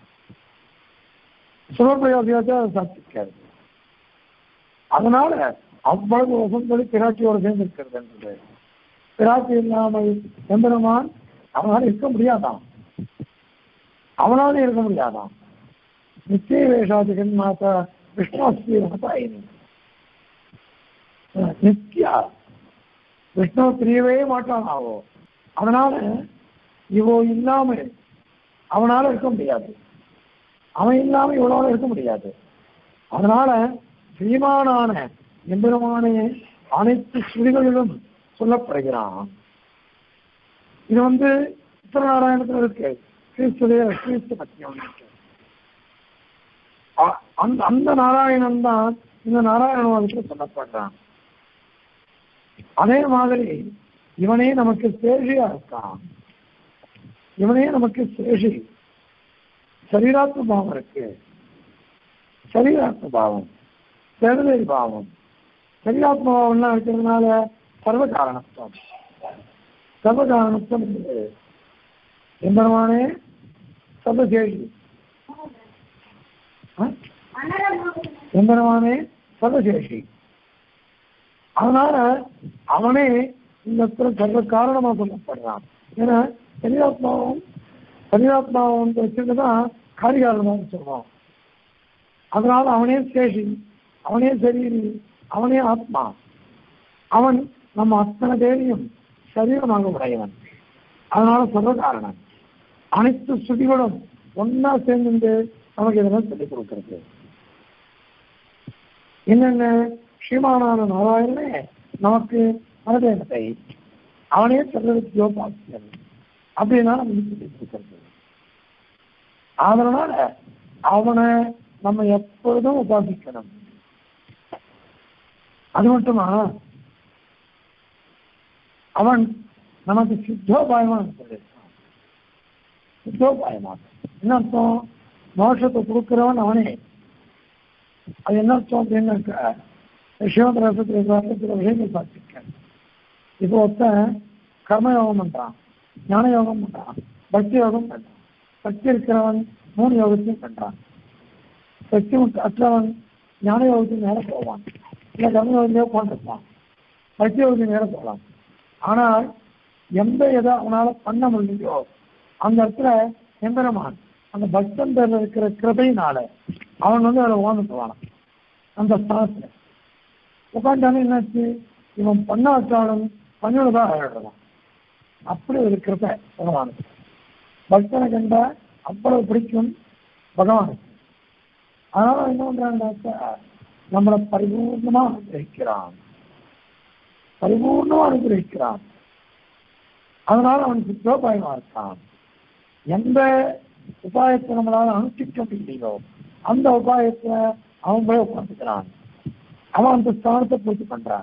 சிவபிரகாசியாச்சும் அதை சாத்திருக்காரு அதனால அவ்வளவு வசந்தொழி பிராட்டியோடு சேர்ந்து இருக்கிறது என்றது பிராட்டி இல்லாமல் எம்பெருமான் அவனால இருக்க முடியாதான் அவனால இருக்க முடியாதான் நிச்சய வேஷாதிகன் மாதா விஷ்ணாஸ்தி மாதாயினி நித்யா விஷ்ணு பிரியவே மாட்டான் ஆவோ அதனால இவோ இல்லாம அவனால இருக்க முடியாது அவன் இல்லாம இவனால இருக்க முடியாது அதனால ஸ்ரீமானான எம்பெருமானே அனைத்து ஸ்ருதிகளிலும் சொல்லப்படுகிறான் இது வந்து உத்தரநாராயணத்தில் இருக்கு கிறிஸ்துடைய கிறிஸ்து பத்தியம் இருக்கு அந்த அந்த நாராயணன் தான் இந்த நாராயணவாதத்தில் சொல்லப்படுறான் அதே மாதிரி இவனே நமக்கு சேஷியா இருக்கான் இவனே நமக்கு சேஷி சரீராத்ம பாவம் இருக்கு சரீராத்ம பாவம் செருதை பாவம் சரீராத்ம பாவம்லாம் இருக்கிறதுனால சர்வ காரணத்துவம் சர்வ காரணத்துவம் இருக்குது எம்பெருமானே சர்வசேஷி ஆ? எம்பெருமானே சர்வசேஷி அதனால அவனே இந்த இடத்துல சர்வ காரணமா சொல்லப்படுறான் ஏன்னா சரீராத்மாவும் சரீராத்மாவும் வந்து வச்சிருக்கதான் காரிகாரணமாக சொல்றோம் அதனால அவனே சேஷி அவனே சரீரி அவனே ஆத்மா அவன் நம்ம அத்தனை பேரையும் சரீரமாக உடையவன் அதனால சர்வகாரணன் அனைத்து ஸ்ருதிகளும் ஒன்னா சேர்ந்து நமக்கு இதெல்லாம் சொல்லிக் கொடுக்கிறது என்னென்ன ஸ்ரீமானான நாராயணனே நமக்கு மனதேவத்தை அவனே சர்வவித்யோ பாக்கியன் அப்படின்னா நமக்கு சொல்லிக் கொடுக்கிறது அதனால அவனை நம்ம எப்பொழுதும் உபாசிக்கணும் அது மட்டுமா அவன் நமக்கு சித்தோபாயமா சொல்லியிருக்கான் சித்தோபாயமா என்ன அர்த்தம் மோட்சத்தை கொடுக்கிறவன் அவனே அது என்ன அர்த்தம் அப்படின்னாக்க சிவந்த ரசத்தில் சில விஷயங்கள் பார்த்துருக்கேன் இப்போ ஒருத்தன் கர்மயோகம் பண்றான் ஞான யோகம் பண்றான் பக்தி யோகம் பண்றான் சக்தி இருக்கிறவன் மூணு யோகத்தையும் பண்றான் சக்தி அற்றவன் ஞான யோகத்துக்கு மேல போவான் இல்லை கர்ம யோகத்திலே உட்காந்துருப்பான் பக்தி யோகத்துக்கு மேல போகலாம் ஆனால் எந்த எதை அவனால பண்ண முடியலையோ அந்த இடத்துல எம்பெருமான் அந்த பக்தன் பேர்ல இருக்கிற கிருபையினால அவன் வந்து அதில் உட்காந்துட்டுவான் அந்த ஸ்தானத்துல உட்காந்தானே என்னாச்சு இவன் பண்ணாட்டாலும் பண்ணிவிடதா ஆயிடுறான் அப்படி ஒரு கிருபை பகவானுக்கு பக்தனை கண்டா அவ்வளவு பிடிக்கும் பகவானுக்கு அதனால என்ன பண்றான்னாக்கா நம்மளை பரிபூர்ணமா அனுகிரகிக்கிறான் பரிபூர்ணமா அனுகிரகிக்கிறான் அதனால அவனுக்கு சித்தோபாயமா இருக்கான் எந்த உபாயத்தை நம்மளால அனுஷ்டிக்க முடியலையோ அந்த உபாயத்தை அவன் போய் உட்காந்துக்கிறான் அவன் அந்த ஸ்தானத்தை பூர்த்தி பண்றான்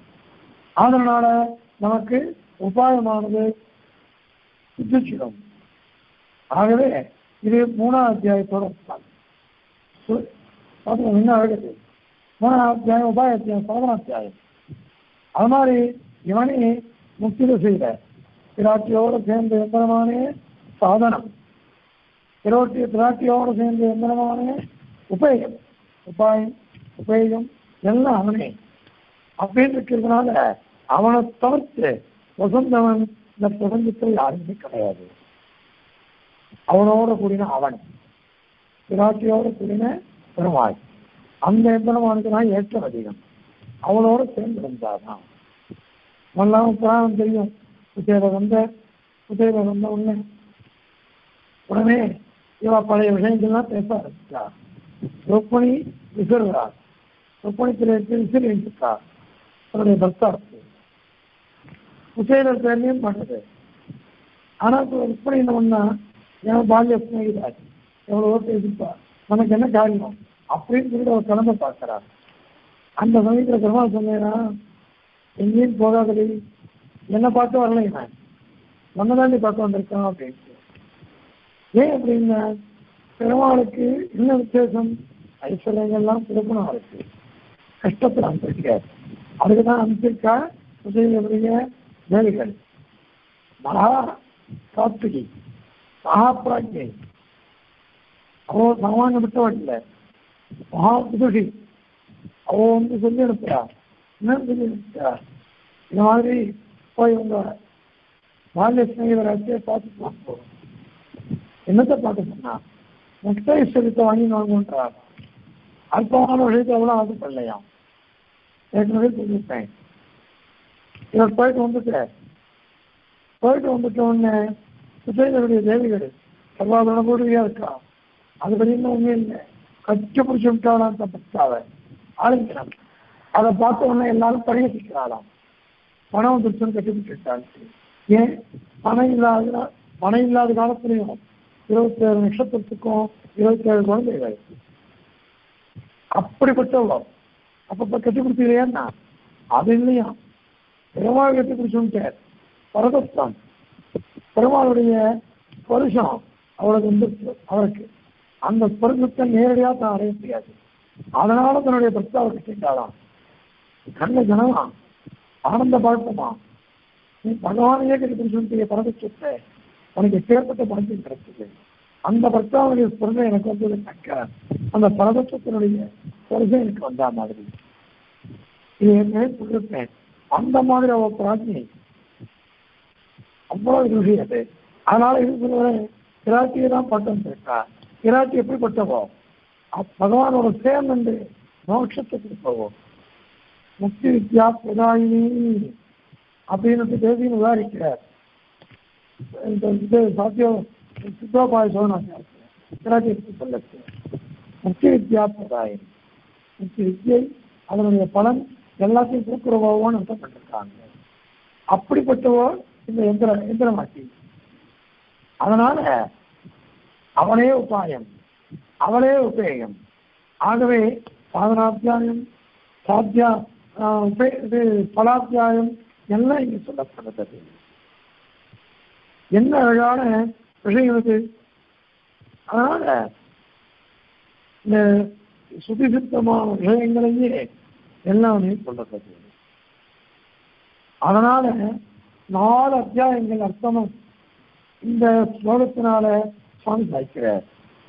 அதனால நமக்கு உபாயமானது சித்திச்சிடும் ஆகவே இது மூணாவது அத்தியாயத்தோட ஒப்பாங்க. சு- பாத்தீங்களா, இன்னும் அழகுது மூணாவது அத்தியாயம் உபாயத்தியம் சோதனாத்தியாயம் அது மாதிரி இவனே முக்தியில செய்த பிராட்டியோடு சேர்ந்த எம்பெருமானே சாதனம் பிரோட்டி பிராட்டியோடு சேர்ந்த எம்பெருமானே உபயோகம் உபாயம் உபயோகம் எல்லாம் அவனே அப்படின்னு இருக்கிறதுனால அவனை தவிர்த்து வசந்தவன் இந்த பிரபஞ்சத்தில் யாருமே கிடையாது அவனோட கூடின அவன் பிராட்டியோட கூடின பெருமாள் அந்த எம்பெருமானுக்கு தான் ஏற்றம் அதிகம் அவளோட சேர்ந்து இருந்தாதான் நல்லா புராணம் தெரியும் குசேல வந்த குசேல வந்த உடனே உடனே இவ பழைய விஷயங்கள்லாம் பேச ஆரம்பிச்சா ருக்மணி விசிறுறா ருக்மணி திரையத்தில் விசிறி வைச்சிருக்கா தன்னுடைய பக்தாவுக்கு குசேலர் பேர்லையும் பண்ணது ஆனா இப்ப ருக்மணி என்ன பண்ணா என் பால்ய சிநேகிதார் எவ்வளவோ பேசிப்பா நமக்கு என்ன காரியம் அப்படின்னு சொல்லிட்டு அவர் கிளம்ப பார்க்கிறா அந்த சமயத்துல பெருமாள் சொன்னேனா எங்கேயும் போகாதடி என்ன பார்த்து வரல நான் நம்ம தாண்டி பார்க்க வந்திருக்கோம் அப்படின்ட்டு ஏன் அப்படின்னா பெருமாளுக்கு என்ன வித்தியாசம் ஐஸ்வர்யங்கள்லாம் சிறப்புனா இருக்கு கஷ்டத்தில் அனுப்பிச்சிருக்காரு அதுக்கு தான் அனுப்பிச்சிருக்கா உதவியுடைய வேலைகள் மகா சாத்விகி மகா பிராஜ்யை அவ சாமானிய விட்டவன் இல்லை மகா புதுஷி அவ வந்து சொல்லி அனுப்புறா என்ன சொல்லி அனுப்புறா இந்த மாதிரி போய் உங்க பால்ய சிநேகிதராச்சே பார்த்து பார்ப்போம் என்னத்தை பார்க்க சொன்னா நெக்ஸ்ட் ஐஸ்வர்யத்தை வாங்கி வாங்குன்றா அல்பமான விஷயத்தை எவ்வளோ ஆசை பண்ணலையாம் ஏற்கனவே சொல்லியிருப்பேன் இவர் போயிட்டு வந்துட்டு போயிட்டு வந்துட்ட உடனே சுசைதனுடைய தேவிகள் சர்வாதன கூடியா இருக்கா அது பற்றியும் ஒன்றும் இல்லை கச்சு பிடிச்சி விட்டாலாம் தப்பிச்சாவ ஆளுங்கணும் அதை பார்த்த உடனே எல்லாரும் பரிகசிக்கிறாளாம் பணம் வந்துருச்சுன்னு கட்டி விட்டுட்டாங்க ஏன் பணம் இல்லாத பணம் இல்லாத காலத்துலையும் இருபத்தேழு நட்சத்திரத்துக்கும் இருபத்தேழு குழந்தைகள் அப்படிப்பட்ட உலகம் அப்பப்ப கட்டி பிடிச்சிக்கலையா அது இல்லையா பெருமாள் கட்டி பிடிச்சுட்டு பரதஸ்தான் பெருமாளுடைய ஸ்பருஷம் அவளுக்கு வந்து அவருக்கு அந்த ஸ்பருஷத்தை நேரடியாக தான் அடைய முடியாது அதனால தன்னுடைய பிரஸ்தாவை கட்டிட்டாலாம் கண்ண ஜனமா ஆனந்த பாட்டமா நீ பகவானையே கட்டி பிடிச்சுட்டு பரதச்சத்தை உனக்கு எப்பேற்பட்ட பணத்தில் கிடைச்சது அந்த பர்த்தாவுடைய ஸ்பர்சம் எனக்கு வந்ததுனாக்க அந்த பரதத்துவத்தினுடைய ஸ்பர்சம் எனக்கு வந்தா மாதிரி இது ஏற்கனவே சொல்லிருப்பேன் அந்த மாதிரி அவ பிராஜ்ஞை அவ்வளவு ருசி அது அதனால இது சொல்லுவேன் கிராட்டியை தான் பட்டம் இருக்கா கிராட்டி எப்படிப்பட்டவோ அப்~ பகவானோட சேர்ந்து மோட்சத்தை கொடுப்பவோ முக்தி வித்யா பிரதாயினி அப்படின்னு பேசி விவாதிக்கிறார் இந்த இது சாத்தியம் சித்தோபாய சோனாங்க சொல்லச்சு முக்கிய வித்யா பிரதாயினி முக்கிய வித்யை அதனுடைய பலன் எல்லாத்தையும் கொடுக்குறவோன்னு அர்த்தம் பண்ணிருக்காங்க அப்படிப்பட்டவோ இந்த எந்திர எந்திரமாட்டி அதனால அவனே உபாயம் அவளே உபேயம் ஆகவே சாதனாத்தியாயம் சாத்தியா ஆஹ் உபே- இது பலாத்தியாயம் எல்லாம் இங்க சொல்லப்படுகிறது என்ன அழகான விஷயம் இது அதனால இந்த சுதிசித்தமான விஷயங்களையே எல்லாமே சொல்லப்படுது அதனால நாலு அத்தியாயங்கள் அர்த்தமும் இந்த ஸ்லோகத்தினால சுவாமி சாய்க்கிறார்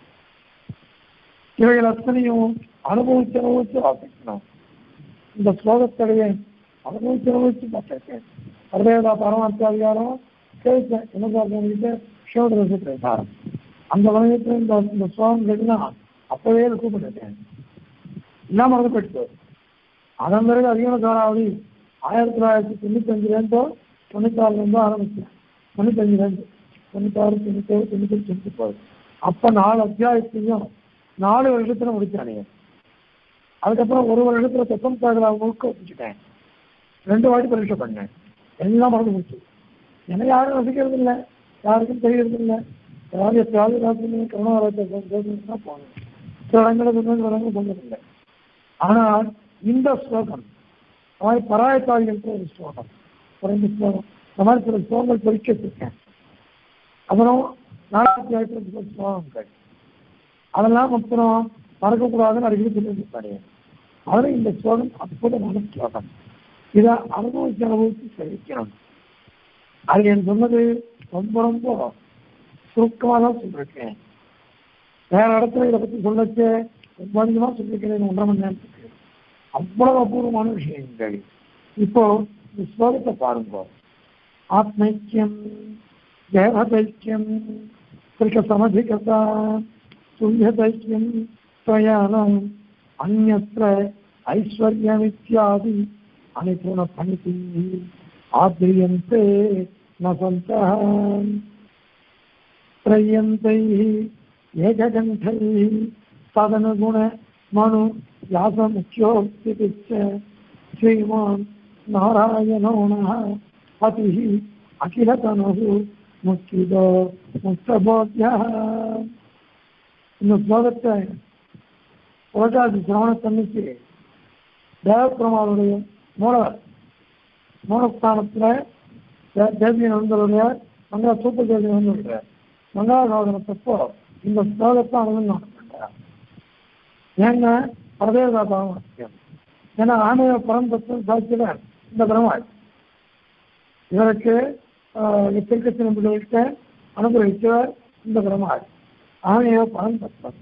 இவைகள் அத்தனையும் அனுபவிச்சு அனுபவிச்சு வாசிக்கணும் இந்த ஸ்லோகத்துடைய அனுபவிச்சு அனுபவிச்சு பார்த்திருக்கேன் சர்வேதா பரமார்த்தாதிகாரம் கேட்டேன் என்ன பார்த்து சிவதரசு பிரசாரம் அந்த வணிகத்தில் இந்த இந்த ஸ்லோகம் கேட்டுனா அப்பவே கூப்பிட்டுருக்கேன் எல்லாம் மறந்து போயிட்டு அதன் பிறகு அதிகமான காலாவதி ஆயிரத்தி தொள்ளாயிரத்தி தொண்ணூத்தஞ்சுலேருந்தோ தொண்ணூத்தாறுலேருந்தோ ஆரம்பிச்சேன் தொண்ணூத்தஞ்சுலேருந்து தொண்ணூத்தாறு தொண்ணூத்தேழு தொண்ணூத்தெட்டு தொண்ணூத்தொம்பது அப்போ நாலு அத்தியாயத்தையும் நாலு வருஷத்துல முடிச்சானே அதுக்கப்புறம் ஒரு வருஷத்துல தொண்ணூத்தாறு முழுக்க வச்சுட்டேன் ரெண்டு வாட்டி பரீட்சை பண்ணேன் எல்லாம் மறந்து போச்சு எனக்கு யாரும் ரசிக்கிறது இல்லை யாருக்கும் தெரியறது இல்லை யாரும் எப்பயாவது ராசினி கருணாராஜா தான் போனேன் சில இடங்களுக்கு வந்து சில இடங்களுக்கு போனதில்லை ஆனால் இந்த ஸ்லோகம் இந்த மாதிரி பராயத்தாதிகளுக்கு ஒரு ஸ்லோகம் குறைந்த ஸ்லோகம் இந்த மாதிரி சில ஸ்லோகங்கள் பொறிக்க வச்சிருக்கேன் அப்புறம் நாலாயிரத்தி ஆயிரத்தி ஸ்லோகங்கள் அதெல்லாம் அப்புறம் மறக்கக்கூடாதுன்னு அடிக்கடி சொல்லியிருப்பாரு அதில் இந்த ஸ்லோகம் அற்புதமான ஸ்லோகம் இதை அனுபவிச்சு அனுபவிச்சு தெரிவிக்கணும் அது என் சொன்னது ரொம்ப ரொம்ப சுருக்கமாக தான் சொல்லியிருக்கேன் வேற இடத்துல இதை பற்றி சொல்லச்சு ரொம்ப அதிகமாக சொல்லியிருக்கிறேன் ஒன்றரை மணி நேரத்துக்கு அவ்வளவு அபூர்வமான விஷயங்கள் இப்போ இந்த ஸ்லோகத்தை பாருங்க ஆத்மைக்கியம் தேவதைக்கியம் திருக்க சமதிகதா துல்லியதைக்கியம் ஸ்வயானம் அந்நத்திர ஐஸ்வர்யமித்யாதி அனிபுண பணிதி ஆத்ரியந்தே ந சந்தः त्रय्यन्तैः एककण्ठैः तदनुगुण मनु व्यासमुख्योक्तिश्च श्रीमान् नारायणो नः पतिः अखिलतनुः मुक्तिदो मुक्तबोध्यः இந்த ஸ்லோகத்தை புரட்டாசி சிரவணத்தன்னைக்கு தேவப்பெருமாளுடைய மூலவர் மூலஸ்தானத்தில் தேசிய நண்பருடைய மங்களா சூப்பர் தேசிய நண்பருடைய மங்களாசாதனத்தப்போ இந்த ஸ்லோகத்தை அனுபவம் பண்றார் ஏன்னா பரதேவதா பாவம் ஏன்னா ஆணைய பரந்தத்துவம் சாட்சியவர் இந்த பெருமாள் இவருக்கு திருக்கச்சின பிள்ளைகிட்ட அனுகிரகித்தவர் இந்த பெருமாள் ஆணைய பரந்தத்துவம்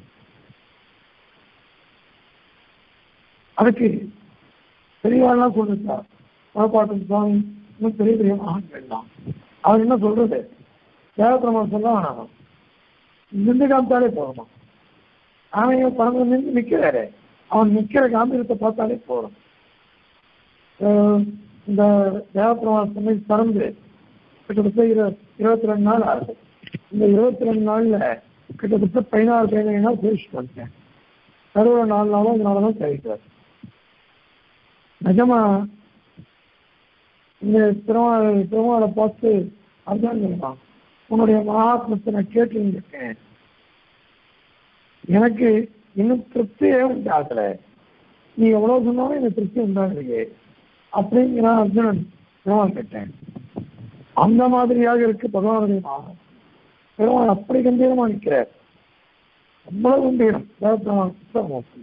அதுக்கு பெரியவாள்லாம் சொல்லிருக்கார் புறப்பாட்டும் சுவாமி இன்னும் பெரிய பெரிய மகான்கள் தான் அவர் என்ன சொல்றது தேவப்பிரமணம் சொல்ல வேணாம் நின்று காமித்தாலே போதுமா அவன் பறந்து நின்று நிற்கிறாரு அவன் நிற்கிற காம்பீரத்தை பார்த்தாலே போதும் அஹ் இந்த தேவப்பிரமாணம் சொன்ன பறந்து கிட்டத்தட்ட இரு இருபத்தி ரெண்டு நாள் ஆகுது இந்த இருபத்தி ரெண்டு நாள்ல கிட்டத்தட்ட பதினாறு பதினேழு நாள் பேசிட்டு வந்துட்டேன் நடுவில் நாலு நாளும் அதனால தான் கழிக்கிறார் நிஜமா இந்த திருமாலை திருமாலை பார்த்து அதுதான் சொல்லுவான் உன்னுடைய மகாத்மத்தை நான் கேட்டு இருக்கேன் எனக்கு இன்னும் திருப்தியே உண்டாகல நீ எவ்வளவு சொன்னாலும் எனக்கு திருப்தி உண்டாகலையே அப்படிங்கிறான் அர்ஜுனன் பெருமாள் கேட்டேன் அந்த மாதிரியாக இருக்கு பகவானுடைய நாமம் பெருமாள் அப்படி கம்பீரமா நிற்கிறார் அவ்வளவு கம்பீரம் தேவப்பெருமான் புத்தகமூர்த்தி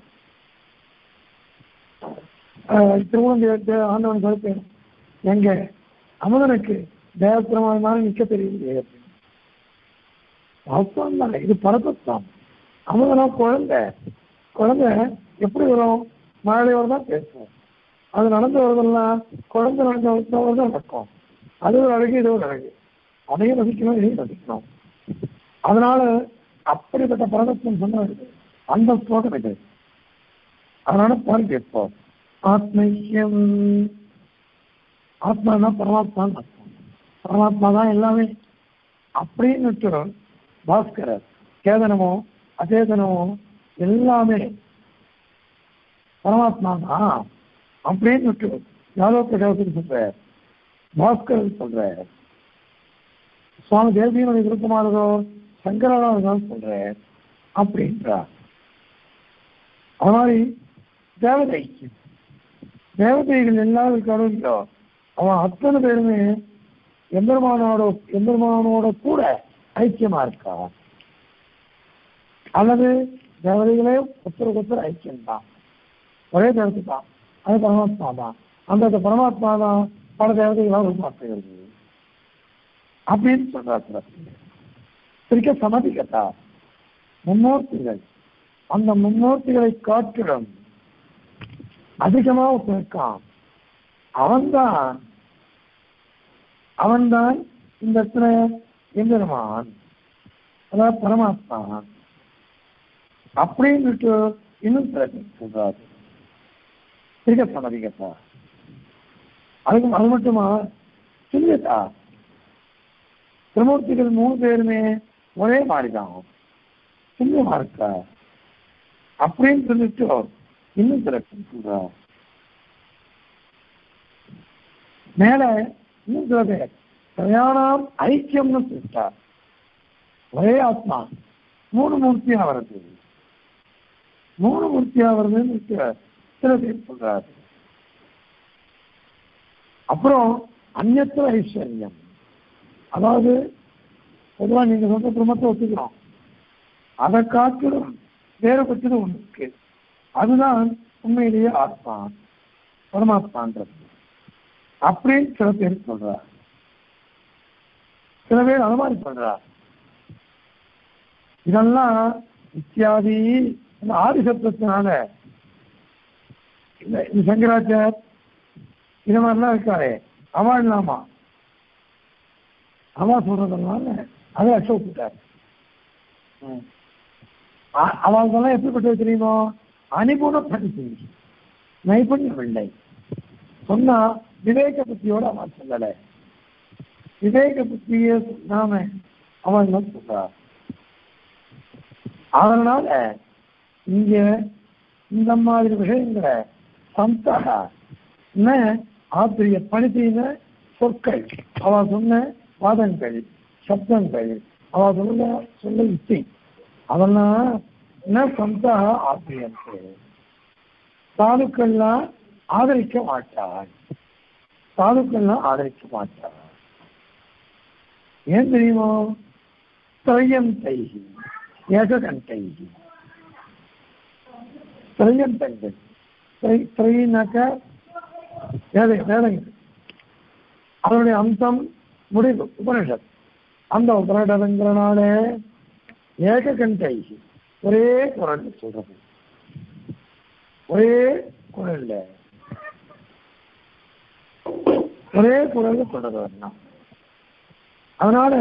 திருமணம் ஆண்டவன் கருப்பேன் எங்க அமுதனுக்கு தேவப்பெருமாள் மாதிரி நிக்க தெரியலையே அப்படின்னு வாஸ்தவம் தானே இது பரதத்தான் அமுதனா குழந்தை குழந்தை எப்படி வரும் மழையோட தான் பேசும் அது நடந்து வருதெல்லாம் குழந்தை நடந்து வருது தான் நடக்கும் அது ஒரு அழகு இது ஒரு அழகு அதையும் ரசிக்கணும் இதையும் ரசிக்கணும் அதனால அப்படிப்பட்ட பரதத்துவம் சொன்னது அந்த ஸ்லோகம் இது அதனால பாருங்க இப்போ ஆத்மையம் ஆத்மானா பரமாத்மான்னு அர்த்தம் பரமாத்மா தான் எல்லாமே அப்படின்னு பாஸ்கரர் சேதனமோ அச்சேதனமோ எல்லாமே பரமாத்மா தான் அப்படின்னு யாதவ தேவத்துக்கு சொல்ற பாஸ்கரர் சொல்ற சுவாமி தேவியனுடைய விருப்பமானதோ சங்கராதான் சொல்ற அப்படின்றார் அது மாதிரி தேவதை தேவதைகள் எல்லாரும் இருக்காரோ அவன் அத்தனை பேருமே எம்பெருமானோட எம்பெருமானோட கூட ஐக்கியமா இருக்கா அல்லது தேவதைகளே ஒருத்தருக்கு ஒருத்தர் ஐக்கியம்தான் ஒரே தேவதை தான் அது பரமாத்மா தான் அந்த பரமாத்மா தான் பல தேவதைகளாக உருமாற்றுகிறது அப்படின்னு சொல்றாரு பிரிக்க சமதிக்கத்தா மும்மூர்த்திகள் அந்த மும்மூர்த்திகளை காட்டிடும் அதிகமா இருக்கான் அவன்தான் அவன்தான் இந்த இடத்துல எம்பெருமான் அதாவது பரமாத்மா அப்படின்னுட்டு இன்னும் சில பேர் சொல்றாரு பிரிக்க சமதிக்கத்தா அதுக்கு அது மட்டுமா சொல்லியதா திருமூர்த்திகள் மூணு பேருமே ஒரே மாதிரிதான் புண்ணியமா இருக்கா அப்படின்னு சொல்லிட்டு இன்னும் சில சொல்றா மேல இன்னும் சில பேர் பிரயாணம் ஐக்கியம்னு சொல்லிட்டா ஒரே ஆத்மா மூணு மூர்த்தியா வருது மூணு மூர்த்தியா வருதுன்னு சில பேர் சொல்றாரு அப்புறம் அந்நத்திர ஐஸ்வர்யம் அதாவது பொதுவா நீங்க சொல்ற பிரம்மத்தை ஒத்துக்கிறோம் அதை காட்டிலும் வேறுபட்டது ஒன்று இருக்கு அதுதான் உண்மையிலேயே ஆத்மா பரமாத்மான்றது அப்படின்னு சில பேர் சொல்றார் சில பேர் அது மாதிரி சொல்றார் இதெல்லாம் இத்தியாதி இந்த ஆதிசத்தினால இல்ல இது சங்கராச்சார் இது மாதிரிலாம் இருக்காரு அவன் இல்லாமா அவா சொல்றதுனால அதை அச்ச விட்டுட்டார் அவங்கெல்லாம் எப்படிப்பட்டது தெரியுமோ அனுகுண படிப்பு நைபுண்யம் இல்லை சொன்னா விவேக புத்தியோட அவன் சொல்லல விவேக புத்திய நாம அவன் சொல்றா அதனால இங்க இந்த மாதிரி விஷயங்களை சந்தக ஆத்திரிய பணித்தின சொற்கள் அவ சொன்ன வாதங்கள் சப்தங்கள் அவ சொல்ல சொல்ல யுக்தி அதெல்லாம் என்ன சந்தா ஆத்திரியத்து சாதுக்கள்லாம் ஆதரிக்க மாட்டாள் சாதுக்கள்லாம் ஆதரிக்க மாட்டாள் ஏன் தெரியுமோ திரையம் தைகி ஏககன் தைகி திரையம் தைகள் திரையினாக்க வேதை வேதங்கள் அதனுடைய அம்சம் முடிவு உபனிஷத் அந்த உபனிஷதங்கிறனால ஏக கண்டை ஒரே குரல் சொல்றது ஒரே குரல்ல ஒரே குரல் சொல்றது வரணும் அதனால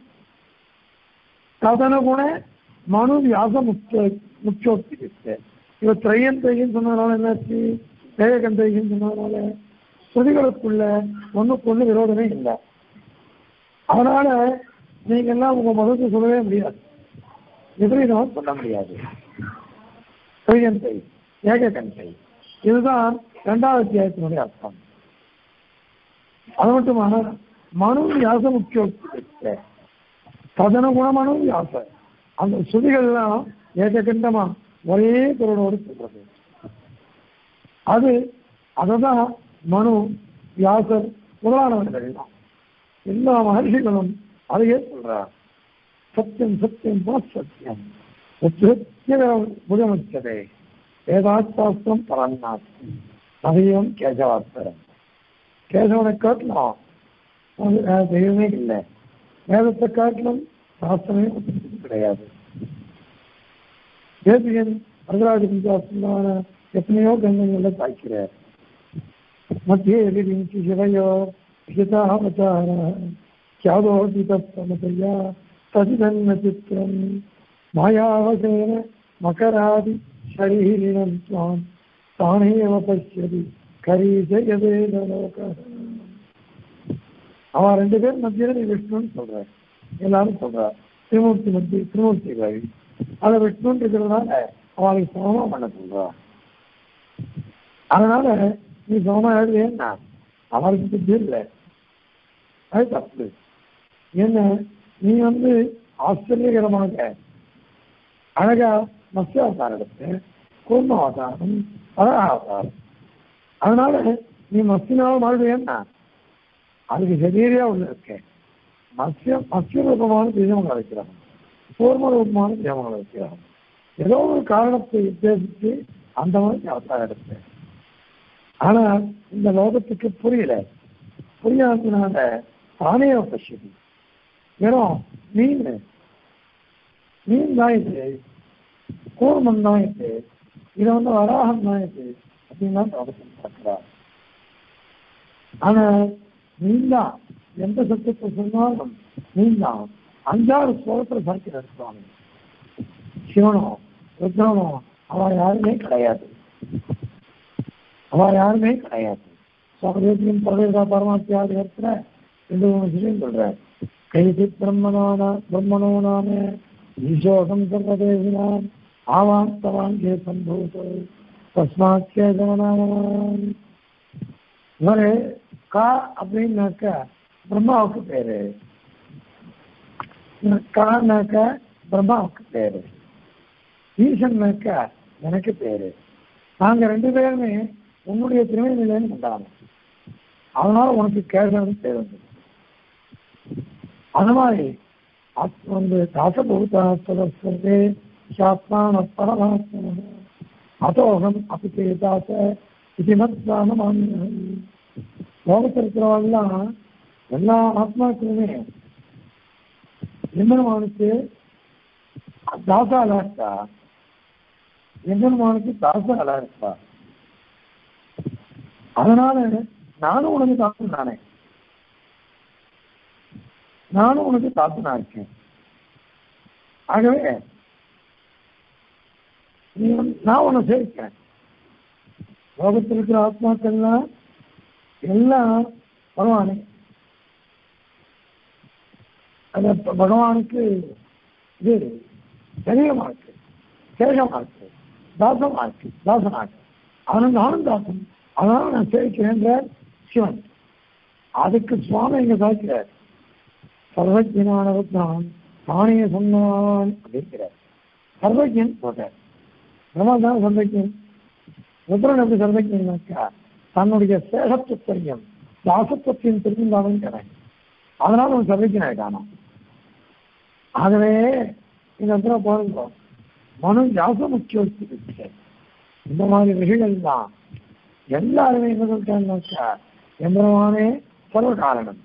கதன குண மனு வியாச முக்கிய முக்கியோக்தி இருக்கு இவ திரையன் தைன்னு சொன்னதுனால என்னாச்சு ஏககண்டைன்னு சொன்னதுனால ஸ்ருதிகளுக்குள்ள ஒண்ணுக்கு ஒண்ணு விரோதமே இல்லை அதனால நீங்க எல்லாம் உங்க மதத்தை சொல்லவே முடியாது விபரீதம் சொல்ல முடியாது திரையன்தை ஏககண்டை இதுதான் இரண்டாவது அத்தியாயத்தினுடைய அர்த்தம் அது மட்டுமா மனு வியாச முக்கிய சதன குணமனு வியாச அந்த ஸ்ருதிகள்லாம் ஏககண்டமா ஒரே குரலோடு சொல்றது அது அததான் மனு வியாசர் முதலானவர்கள் தான் எல்லா மகர்ஷிகளும் அதையே சொல்றார் சத்தியம் சத்தியம் புனഃ சத்தியம் புதமுச்சதே வேதாசாஸ்திரம் பரநாஸ்தி அதையும் கேசவாஸ்திரம் கேசவனை காட்டலாம் அது வேற தெய்வமே இல்லை வேதத்தை காட்டிலும் சாஸ்திரமே கிடையாது தேசிகன் வரதராஜ பஞ்சாஸ்திரமான எத்தனையோ கங்கங்களை தாய்க்கிறார் மத்திய எதிர்த்து சிவையோ ஹிதாவதார கியாதோதி தத்தமதையா ததிதன்ன சித்திரம் மாயாவசேன மகராதி ஷரீரினம் துவாம் தானேவ பசியதி கரீஜயதேன லோக அவன் ரெண்டு பேர் மத்தியில நீ விஷ்ணுன்னு சொல்ற எல்லாரும் சொல்றா திருமூர்த்தி மத்தி திருமூர்த்தி கவி அதை விஷ்ணுன்னு இருக்கிறதுனால அவளுக்கு சமமா பண்ண சொல்றா அதனால நீ சமமா எழுதுனா அவளுக்கு புத்தி இல்லை அது தப்பு என்ன நீ வந்து ஆச்சரியகரமாக அழகா மத்ய அவதாரம் எடுத்து கூர்ம அவதாரம் பர அவதாரம் அதனால நீ மத்தினாலும் மறுபடியும் அதுக்கு சரீரியா உள்ள இருக்க மத்திய மத்திய ரூபமான பீஜமங்களை வைக்கிறான் கூர்ம ரூபமான பீஜமங்களை வைக்கிறான் ஏதோ ஒரு காரணத்தை உத்தேசித்து அந்த மாதிரி அவதாரம் எடுத்தேன் ஆனா இந்த லோகத்துக்கு புரியல புரியாததுனால தானே பசியது வெறும் மீன் மீன் தான் இது கூர்மன் தான் இது இது வந்து வராகம் தான் இது அப்படின்னு தான் லோகத்தில் பார்க்கிறார் ஆனா நீந்தான் எந்த சத்தத்தை சொன்னாலும் நீந்தான் அஞ்சாறு ஸ்லோகத்தில் சாய்க்கிறார் சுவாமி சிவனோ ருத்ரனோ அவ யாருமே கிடையாது அவ யாருமே கிடையாது சுவாமியும் பரவேதா பரமாத்தியாதி இடத்துல ரெண்டு மூணு விஷயம் சொல்றார் கைதி பிரம்மனான பிரம்மனோ நாம ஈசோகம் சர்வதேவினாம் ஆவாம் தவாங்கே சம்பூதோ தஸ்மாத் கேதவனாம் இவரு கா அப்படின்னாக்க பிரம்மாவுக்கு பேரு கானாக்க பிரம்மாவுக்கு பேரு ஈசன்னாக்க எனக்கு பேரு நாங்க ரெண்டு பேருமே உன்னுடைய திருமணிலேன்னு கொண்டாடணும் அதனால உனக்கு கேட்கறது பேர் வந்து அது மாதிரி அத் வந்து தாசபூதாசே சாத்மான பரமாத்மன அதோகம் அப்படி தாச இது மத்வான லோகத்தில் இருக்கிறவெல்லாம் எல்லா ஆத்மாக்களுமே எம்பெருமானுக்கு தாசாலா இருக்கா எம்பெருமானுக்கு தாசாலா இருக்கா அதனால நானும் உனக்கு தாசன் தானே நானும் உனக்கு தாசனா இருக்கேன் ஆகவே நீ வந்து நான் உன்னை சேர்க்கிறேன் லோகத்தில் இருக்கிற ஆத்மாக்கள்லாம் எல்லாம் பகவானே அந்த பகவானுக்கு இது சரீரமா இருக்கு சேஷமா இருக்கு தாசமா இருக்கு தாசனா இருக்கு அவனுக்கு நானும் தாசன் அதனால நான் சேவிக்கிறேன்ற சிவன் அதுக்கு சுவாமி இங்க சாய்க்கிறார் சர்வஜனானவர் தான் தானே சொன்னான் அப்படிங்கிறார் சர்வஜன் சொல்றார் பிரம்மா தான் சர்வஜன் ருத்ரன் எப்படி சர்வஜனாக்கா தன்னுடைய சேஷத்துவத்தையும் தாசத்துவத்தையும் தெரிஞ்சாலும் கிடையாது அதனால அவன் சர்வஜன் ஆயிட்டானா ஆகவே இந்த இடத்துல பாருங்க மனு ஜாச முக்கிய இந்த மாதிரி விஷயங்கள் தான் எல்லாருமே என்ன சொல்லிட்டாங்கன்னாக்கா எம்பெருமானே சர்வ காரணம்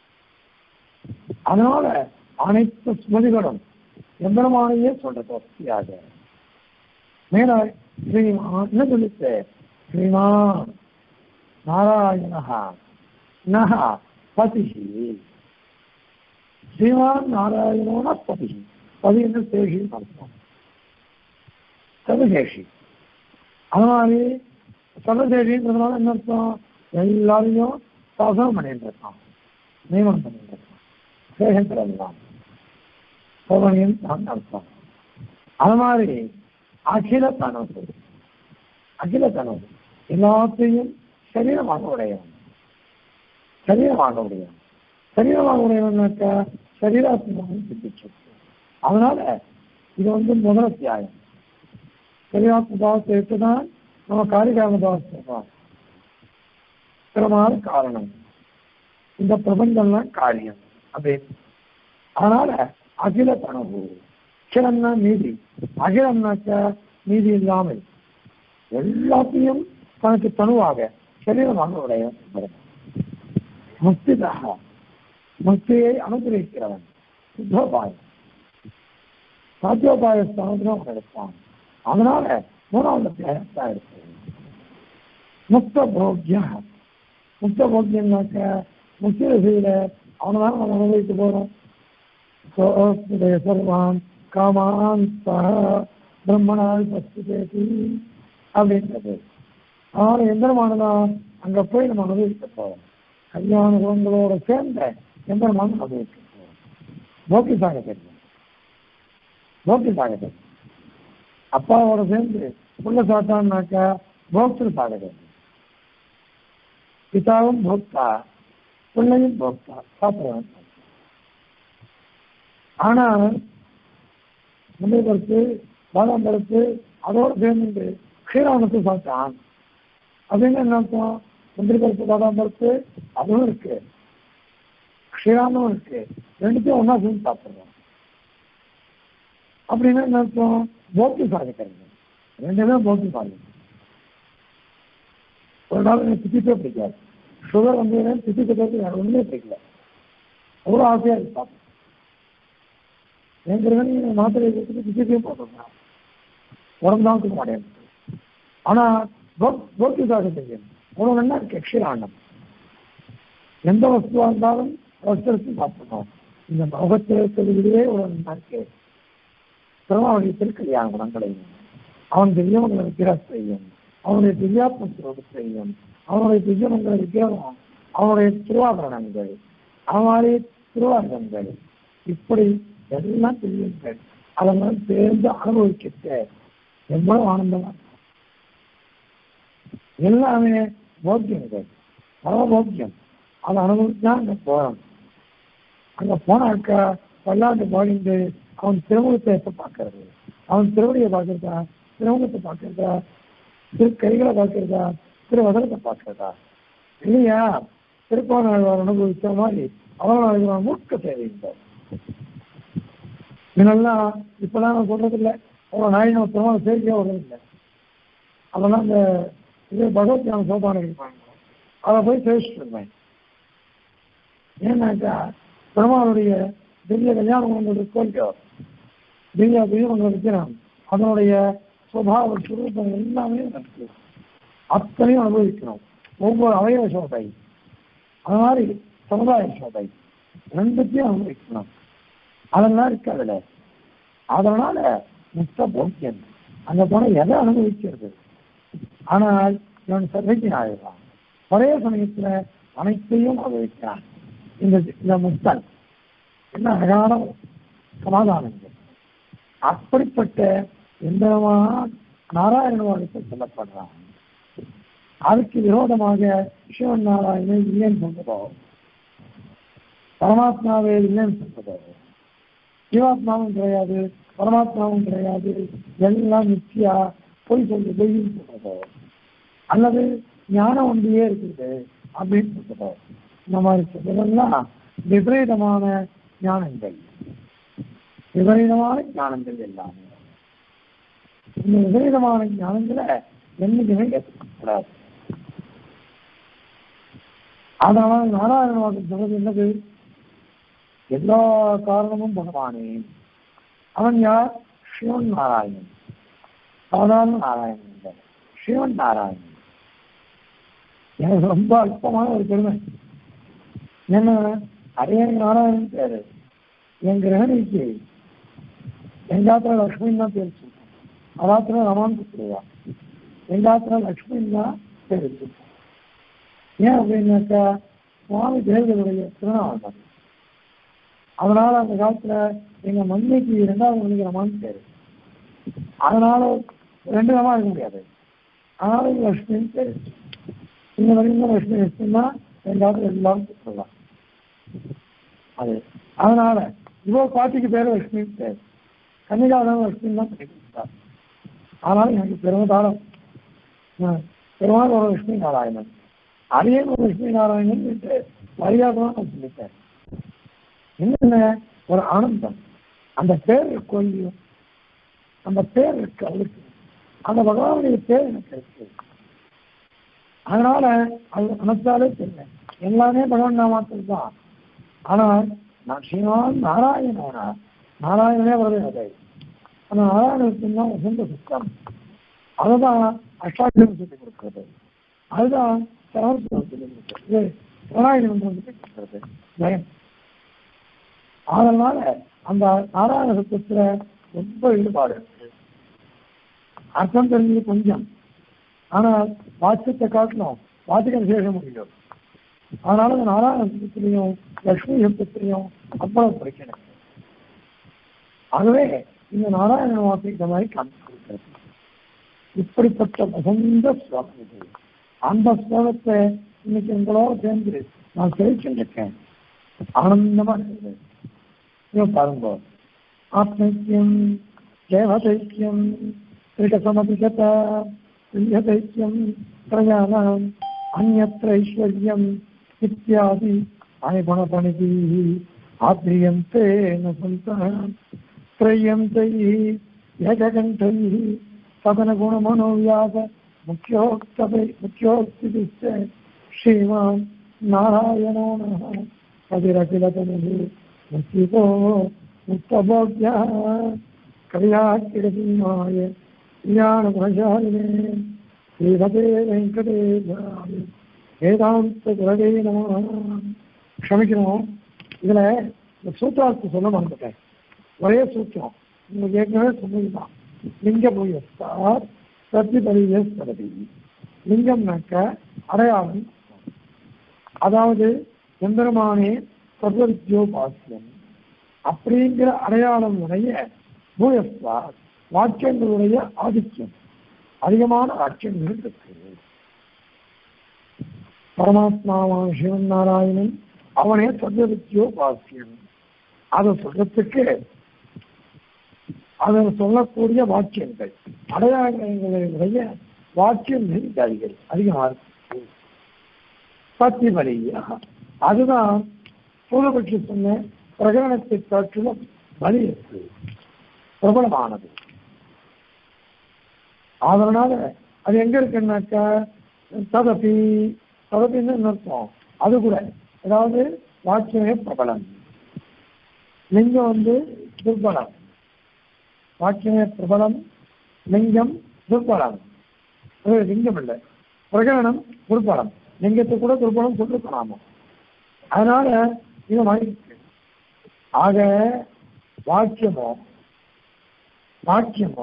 அதனால அனைத்து ஸ்மதிகளும் எம்பெருமானையே சொல்ற பக்தியாக மேல ஸ்ரீமான் என்ன சொல்லிச்சு ஸ்ரீமான் நாராயணா நகா பதிஷி ஸ்ரீமான் நாராயணோன பதிஷி பதி என்ன சேஷின்னு அர்த்தம் சர்வசேஷி அது மாதிரி சர்வசேஷின்றதுனால என்ன அர்த்தம் எல்லாரையும் சாசனம் பண்ணிட்டு இருக்கான் நியமனம் பண்ணிட்டு இருக்கான் சேஷந்திரன் சோதனையும் தான் அர்த்தம் அது மாதிரி அகில தனது அகில தனது எல்லாத்தையும் சரீரமாக உடையவன் சரீரமாக உடையவன் சரீரமாக உடையவனாக்கா சரீராத்மாக சித்திச்சு அதனால இது வந்து முதல் அத்தியாயம் சரீராத்மபாவத்தை தான் நம்ம காரிகாமதாஸ் சொல்றோம் பிரமாத காரணம் இந்த பிரபஞ்சம்லாம் காரியம் அப்படின்னு அதனால அகில தனவு அகிலம்னா நீதி அகிலம்னாக்க நீதி இல்லாமல் எல்லாத்தையும் தனக்கு தனுவாக சரீரமாக உடைய முக்திதாக முக்தியை அனுகிரகிக்கிறவன் சுத்தோபாயம் சாத்தியோபாய ஸ்தானத்திலும் எடுப்பான் அதனால மூணாவது தேகத்தான் இருக்கு முக்த போக்கிய முக்த போக்கியம்னாக்க முக்கிய விஷயில அவனால நம்ம அனுபவிக்க போறோம் சோஸ்மிதய சர்வான் காமான் சக பிரம்மனால் பஸ்துதேதி அப்படின்றது அதனால எந்திரமானதான் அங்க போய் நம்ம அனுபவிக்க போறோம் கல்யாண குணங்களோட சேர்ந்த எந்திரமான அனுபவிக்க போறோம் போக்கி சாக தெரியும் போக்கி சாக தெரியும் அப்பாவோட சேர்ந்து புள்ள சாத்தான்னாக்கா போக்தர் சாக தெரியும் பிதாவும் போக்தா பிள்ளையும் போக்தா சாப்பிடுவாங்க ஆனா முந்தைய பருப்பு பாதாம் பருப்பு அதோட சேர்ந்து க்ஷீராமத்தை சாப்பிட்டான் அப்படின்னு என்ன அர்த்தம் முந்திரி பருப்பு பாதாம் பருப்பு அதுவும் இருக்கு க்ஷீராமும் இருக்கு ரெண்டுத்தையும் ஒன்னா சேர்ந்து சாப்பிடுறோம் அப்படின்னா என்ன அர்த்தம் போக்கி சாதிக்கிறது ரெண்டுமே போக்கி சாதிக்கும் ஒரு நாள் எனக்கு திட்டிப்பே பிடிக்காது சுகர் வந்து திட்டிக்கிறதுக்கு வேற ஒண்ணுமே பிடிக்கல அவ்வளோ ஆசையா இருக்கு சாப்பிடும் எங்கிறவன் நீங்க மாத்திரை கொடுத்துட்டு திட்டிப்பே போட்டுருந்தான் உடம்பு தான் கொடுக்க மாட்டேன் ஆனா போக்கி சாக தெரியும் அவ்வளோ நல்லா இருக்கு க்ஷீராண்டம் எந்த வஸ்துவா இருந்தாலும் வஸ்து சாப்பிடணும் இந்த முகத்தில் இருக்கிறதுலேயே ஒரு நல்லா இருக்கு திருமாவளி திருக்கல்யாண குணங்களையும் அவன் திவ்யமங்கல விக்கிரத்தையும் அவனுடைய திவ்யாத்ம ஸ்வரூபத்தையும் அவனுடைய திவ்யமங்கல விக்கிரகம் அவனுடைய திருவாபரணங்கள் அவனுடைய திருவாரணங்கள் இப்படி எல்லாம் திவ்யங்கள் அதெல்லாம் சேர்ந்து அனுபவிக்கிட்ட எவ்வளவு ஆனந்தமா எல்லாமே போக்கியங்கள் பரவ போக்கியம் அதை அனுபவிச்சா அங்க போறோம் அங்க போனாக்கா பல்லாண்டு பாடிந்து அவன் திருமுகத்தை எப்ப பார்க்கறது அவன் திருவடியை பார்க்கறதா திருமுகத்தை பார்க்கறதா திரு கைகளை பார்க்கறதா திரு வதனத்தை பார்க்கறதா இல்லையா திருப்பாணாழ்வார் அனுபவிச்ச மாதிரி அவனால் மூர்க்க தேவையில்லை இதெல்லாம் இப்பெல்லாம் நான் சொல்றது இல்லை அவ்வளோ நாய் நம்ம பெருமாள் சேர்க்கையாக வர்றது இல்லை அதெல்லாம் இந்த இது பகவத்யான சோபானம் இருப்பாங்க அதை போய் சேவிச்சுட்டு இருந்தேன் ஏன்னாக்கா பெருமாளுடைய திவ்ய கல்யாண குணங்கள் இருக்கோ திவ்ய தெய்வங்களை வைக்கிறான் அதனுடைய சுபாவ சுரூபம் எல்லாமே இருக்கு அத்தனையும் அனுபவிக்கணும் ஒவ்வொரு அவயவ சோதை அது மாதிரி சமுதாய சோதை ரெண்டுத்தையும் அனுபவிக்கணும் அதெல்லாம் இருக்கு அதுல அதனால முத்த போக்கியம் அங்க போன எதை அனுபவிக்கிறது ஆனால் இவன் சர்வைக்கு ஆயிடுறான் ஒரே சமயத்துல அனைத்தையும் அனுபவிக்கிறான் இந்த இந்த முக்தன் என்ன அழகான சமாதானங்கள் அப்படிப்பட்ட எந்த நாராயணவாதத்தை சொல்லப்படுறான் அதுக்கு விரோதமாக சிவன் நாராயணன் இல்லைன்னு சொல்றதோ பரமாத்மாவே இல்லைன்னு சொல்றதோ ஜீவாத்மாவும் கிடையாது பரமாத்மாவும் கிடையாது எல்லாம் நிச்சயா பொய் சொல்லி பொய்ன்னு சொல்றதோ அல்லது ஞானம் ஒன்றியே இருக்குது அப்படின்னு சொல்றதோ இந்த மாதிரி சொல்றதெல்லாம் விபரீதமான ஞானங்கள் விபரீதமான ஞானங்கள் எல்லாமே இந்த விபரீதமான ஞானங்களை என்னைக்குமே ஏற்றுக்கூடாது அதனால நாராயணவாதம் சொல்றது என்னது எல்லா காரணமும் பகவானே அவன் யார் சிவன் நாராயணன் சாதாரண நாராயணன் இல்லை சிவன் நாராயணன் எனக்கு ரொம்ப அல்பமான ஒரு பெருமை என்ன அதே நாராயணன் பேரு என் கிரகணிக்கு எங்காத்திர லக்ஷ்மின்னு தான் பேர் சொல்றேன் அதாத்திர ரமான் கூப்பிடுவா எங்காத்திர லக்ஷ்மின்னு தான் பேர் வச்சிருக்கோம் ஏன் அப்படின்னாக்கா சுவாமி தேவர்களுடைய திருநாள் அதனால அந்த காலத்துல எங்க மண்ணிக்கு இரண்டாவது மணிக்கு ரமான்னு பேரு அதனால ரெண்டு ரமா இருக்க முடியாது அதனால இது லட்சுமின்னு பேரு இந்த வரைக்கும் லட்சுமி லட்சுமின்னா ரெண்டாவது எல்லாரும் கூப்பிடலாம் அது அதனால இவ்வளோ பாட்டிக்கு பேர் லட்சுமி பேர் கன்னிகாதம் லட்சுமி தான் பண்ணி கொடுத்தார் அதனால எனக்கு பெருமதாரம் பெருமாள் ஒரு லட்சுமி நாராயணன் அரியன் ஒரு லட்சுமி நாராயணன் என்று மரியாதை நான் சொல்லிட்டேன் என்னென்ன ஒரு ஆனந்தம் அந்த பேர் இருக்கோ இல்லையோ அந்த பேர் இருக்கு அவளுக்கு அந்த பகவானுடைய பேர் எனக்கு இருக்கு அதனால அது நினைச்சாலே தெரியும் எல்லாமே பகவான் நாமத்தில் தான் ஆனால் நான் ஸ்ரீமான் நாராயணனா நாராயணனே வரவே அதை அந்த நாராயணத்துக்கு தான் உகந்த சுத்தம் அதுதான் அஷ்டாட்சரம் சொல்லி கொடுக்கிறது அதுதான் சரவணம் சொல்லி கொடுக்கிறது நாராயணன் சொல்லி கொடுக்கிறது பயம் அதனால அந்த நாராயண சத்தத்துல ரொம்ப ஈடுபாடு இருக்கு அர்த்தம் தெரிஞ்சது கொஞ்சம் ஆனால் வாட்சத்தை காட்டணும் வாத்திக விசேஷம் முடியும் அதனால அந்த நாராயண சத்தத்திலையும் லட்சுமி சத்தத்திலையும் அவ்வளவு படிக்கணும் ஆகவே இந்த நாராயண வார்த்தை இந்த மாதிரி காமிச்சு கொடுக்கிறது இப்படிப்பட்ட மிகுந்த ஸ்லோகம் இது அந்த ஸ்லோகத்தை இன்னைக்கு உங்களோட சேர்ந்து நான் தெரிவிச்சுருக்கேன் ஆனந்தமா இருக்குது இவன் பாருங்க ஆத்மைக்கியம் தேவதைக்கியம் त्रिकसमधिगत प्रियदैक्यं प्रयाणाम् अन्यत्र ऐश्वर्यम् इत्यादि अनिगुणपणिभिः आद्रियन्ते न सन्तः त्रय्यन्तैः यजकण्ठैः सदनगुणमनोव्यास मुख्योक्तपै मुख्योक्तिभिश्च श्रीमान् नारायणो नः कविरखिलतनुः मुक्तिको मुक्तभोग्यः कवियाकिरसीमाय ज्ञानगुणशालिने श्रीमते வெங்கடேசாய வேதாந்த குரவே நம க்ஷமிக்கணும் இதுல இந்த சூத்திரார்த்தம் சொல்ல மறந்துட்டேன் ஒரே சூத்திரம் உங்களுக்கு ஏற்கனவே சொன்னதுதான் லிங்க பூயஸ்தார் சத்தி பரிவேஸ்வரதி லிங்கம்னாக்க அடையாளம் அதாவது எந்திரமானே சர்வவித்யோபாசியம் அப்படிங்கிற அடையாளம் உடைய பூயஸ்வா வாக்கியங்களுடைய ஆதிக்கம் அதிகமான வாக்கியங்கள் இருக்கு பரமாத்மாவான சிவன் நாராயணன் அவனே சர்வவித்யோபாசியம் அதை சொல்றதுக்கு அதை சொல்லக்கூடிய வாக்கியங்கள் அடையாளங்களுடைய வாக்கியங்கள் அதிகம் அதிகமாக இருக்கு பத்தி வழியாக அதுதான் பூர்வபட்சி சொன்ன பிரகடனத்தை காட்டிலும் வலி இருக்கு பிரபலமானது அதனால அது எங்க இருக்குன்னாக்கா ததப்பி ததப்பின்னு என்ன அர்த்தம் அது கூட அதாவது வாக்கியமே பிரபலம் லிங்கம் வந்து துர்பலம் வாக்கியமே பிரபலம் லிங்கம் துர்பலம் அது லிங்கம் இல்லை பிரகடனம் துர்பலம் லிங்கத்தை கூட துர்பலம் சொல்லிருக்கலாமோ அதனால இது மாதிரி இருக்கு ஆக வாக்கியமோ வாக்கியமோ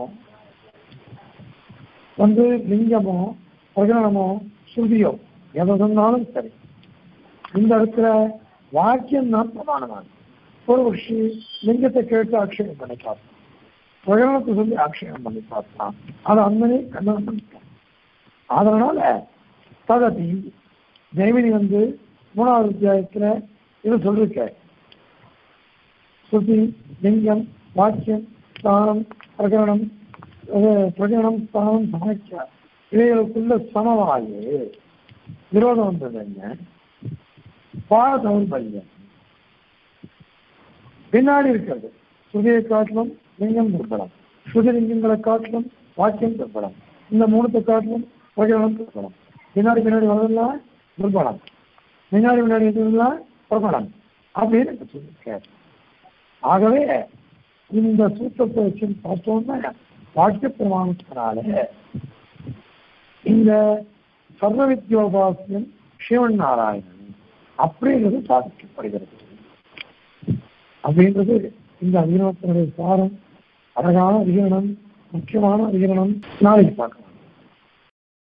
வந்து லிங்கமோ பிரகடனமோ ஸ்ருதியோ எதை சொன்னாலும் சரி இந்த இடத்துல வாக்கியம் தான் பிரமாணமானது ஒரு விஷி லிங்கத்தை கேட்டு ஆட்சேபம் பண்ணி பார்த்தான் பிரகடனத்தை சொல்லி ஆட்சேபம் பண்ணி பார்த்தான் அது அந்தனே கண்டனம் பண்ணிட்டான் அதனால தகதி ஜெய்மினி வந்து மூணாவது அத்தியாயத்துல இது சொல்லிருக்க ஸ்ருதி லிங்கம் வாக்கியம் ஸ்தானம் பிரகரணம் பிரகடனம் ஸ்தானம் சமைக்க இவைகளுக்குள்ள சமவாயு விரோதம் வந்தது என்ன பாட தௌர்பல்யம் பின்னாடி இருக்கிறது ஸ்ருதியை காட்டிலும் லிங்கம் துர்பலம் ஸ்ருதி லிங்கங்களை காட்டிலும் வாக்கியம் துர்பலம் இந்த மூணுத்தை காட்டிலும் பிரகடனம் துர்பலம் பின்னாடி பின்னாடி வரதெல்லாம் துர்பலம் முன்னாடி முன்னாடி இருந்ததுலாம் பிரபலம் அப்படின்னு சொல்லியிருக்காரு ஆகவே இந்த சூத்திரத்தை வச்சு பார்த்தோம்னா வாக்கிய பிரமாணத்தினால இந்த சர்வ வித்யோபாசியம் சிவன் நாராயணன் அப்படிங்கிறது சாதிக்கப்படுகிறது அப்படின்றது இந்த அதிகரணத்தினுடைய சாரம் அழகான அதிகரணம் முக்கியமான அதிகரணம் நாளைக்கு பார்க்கலாம்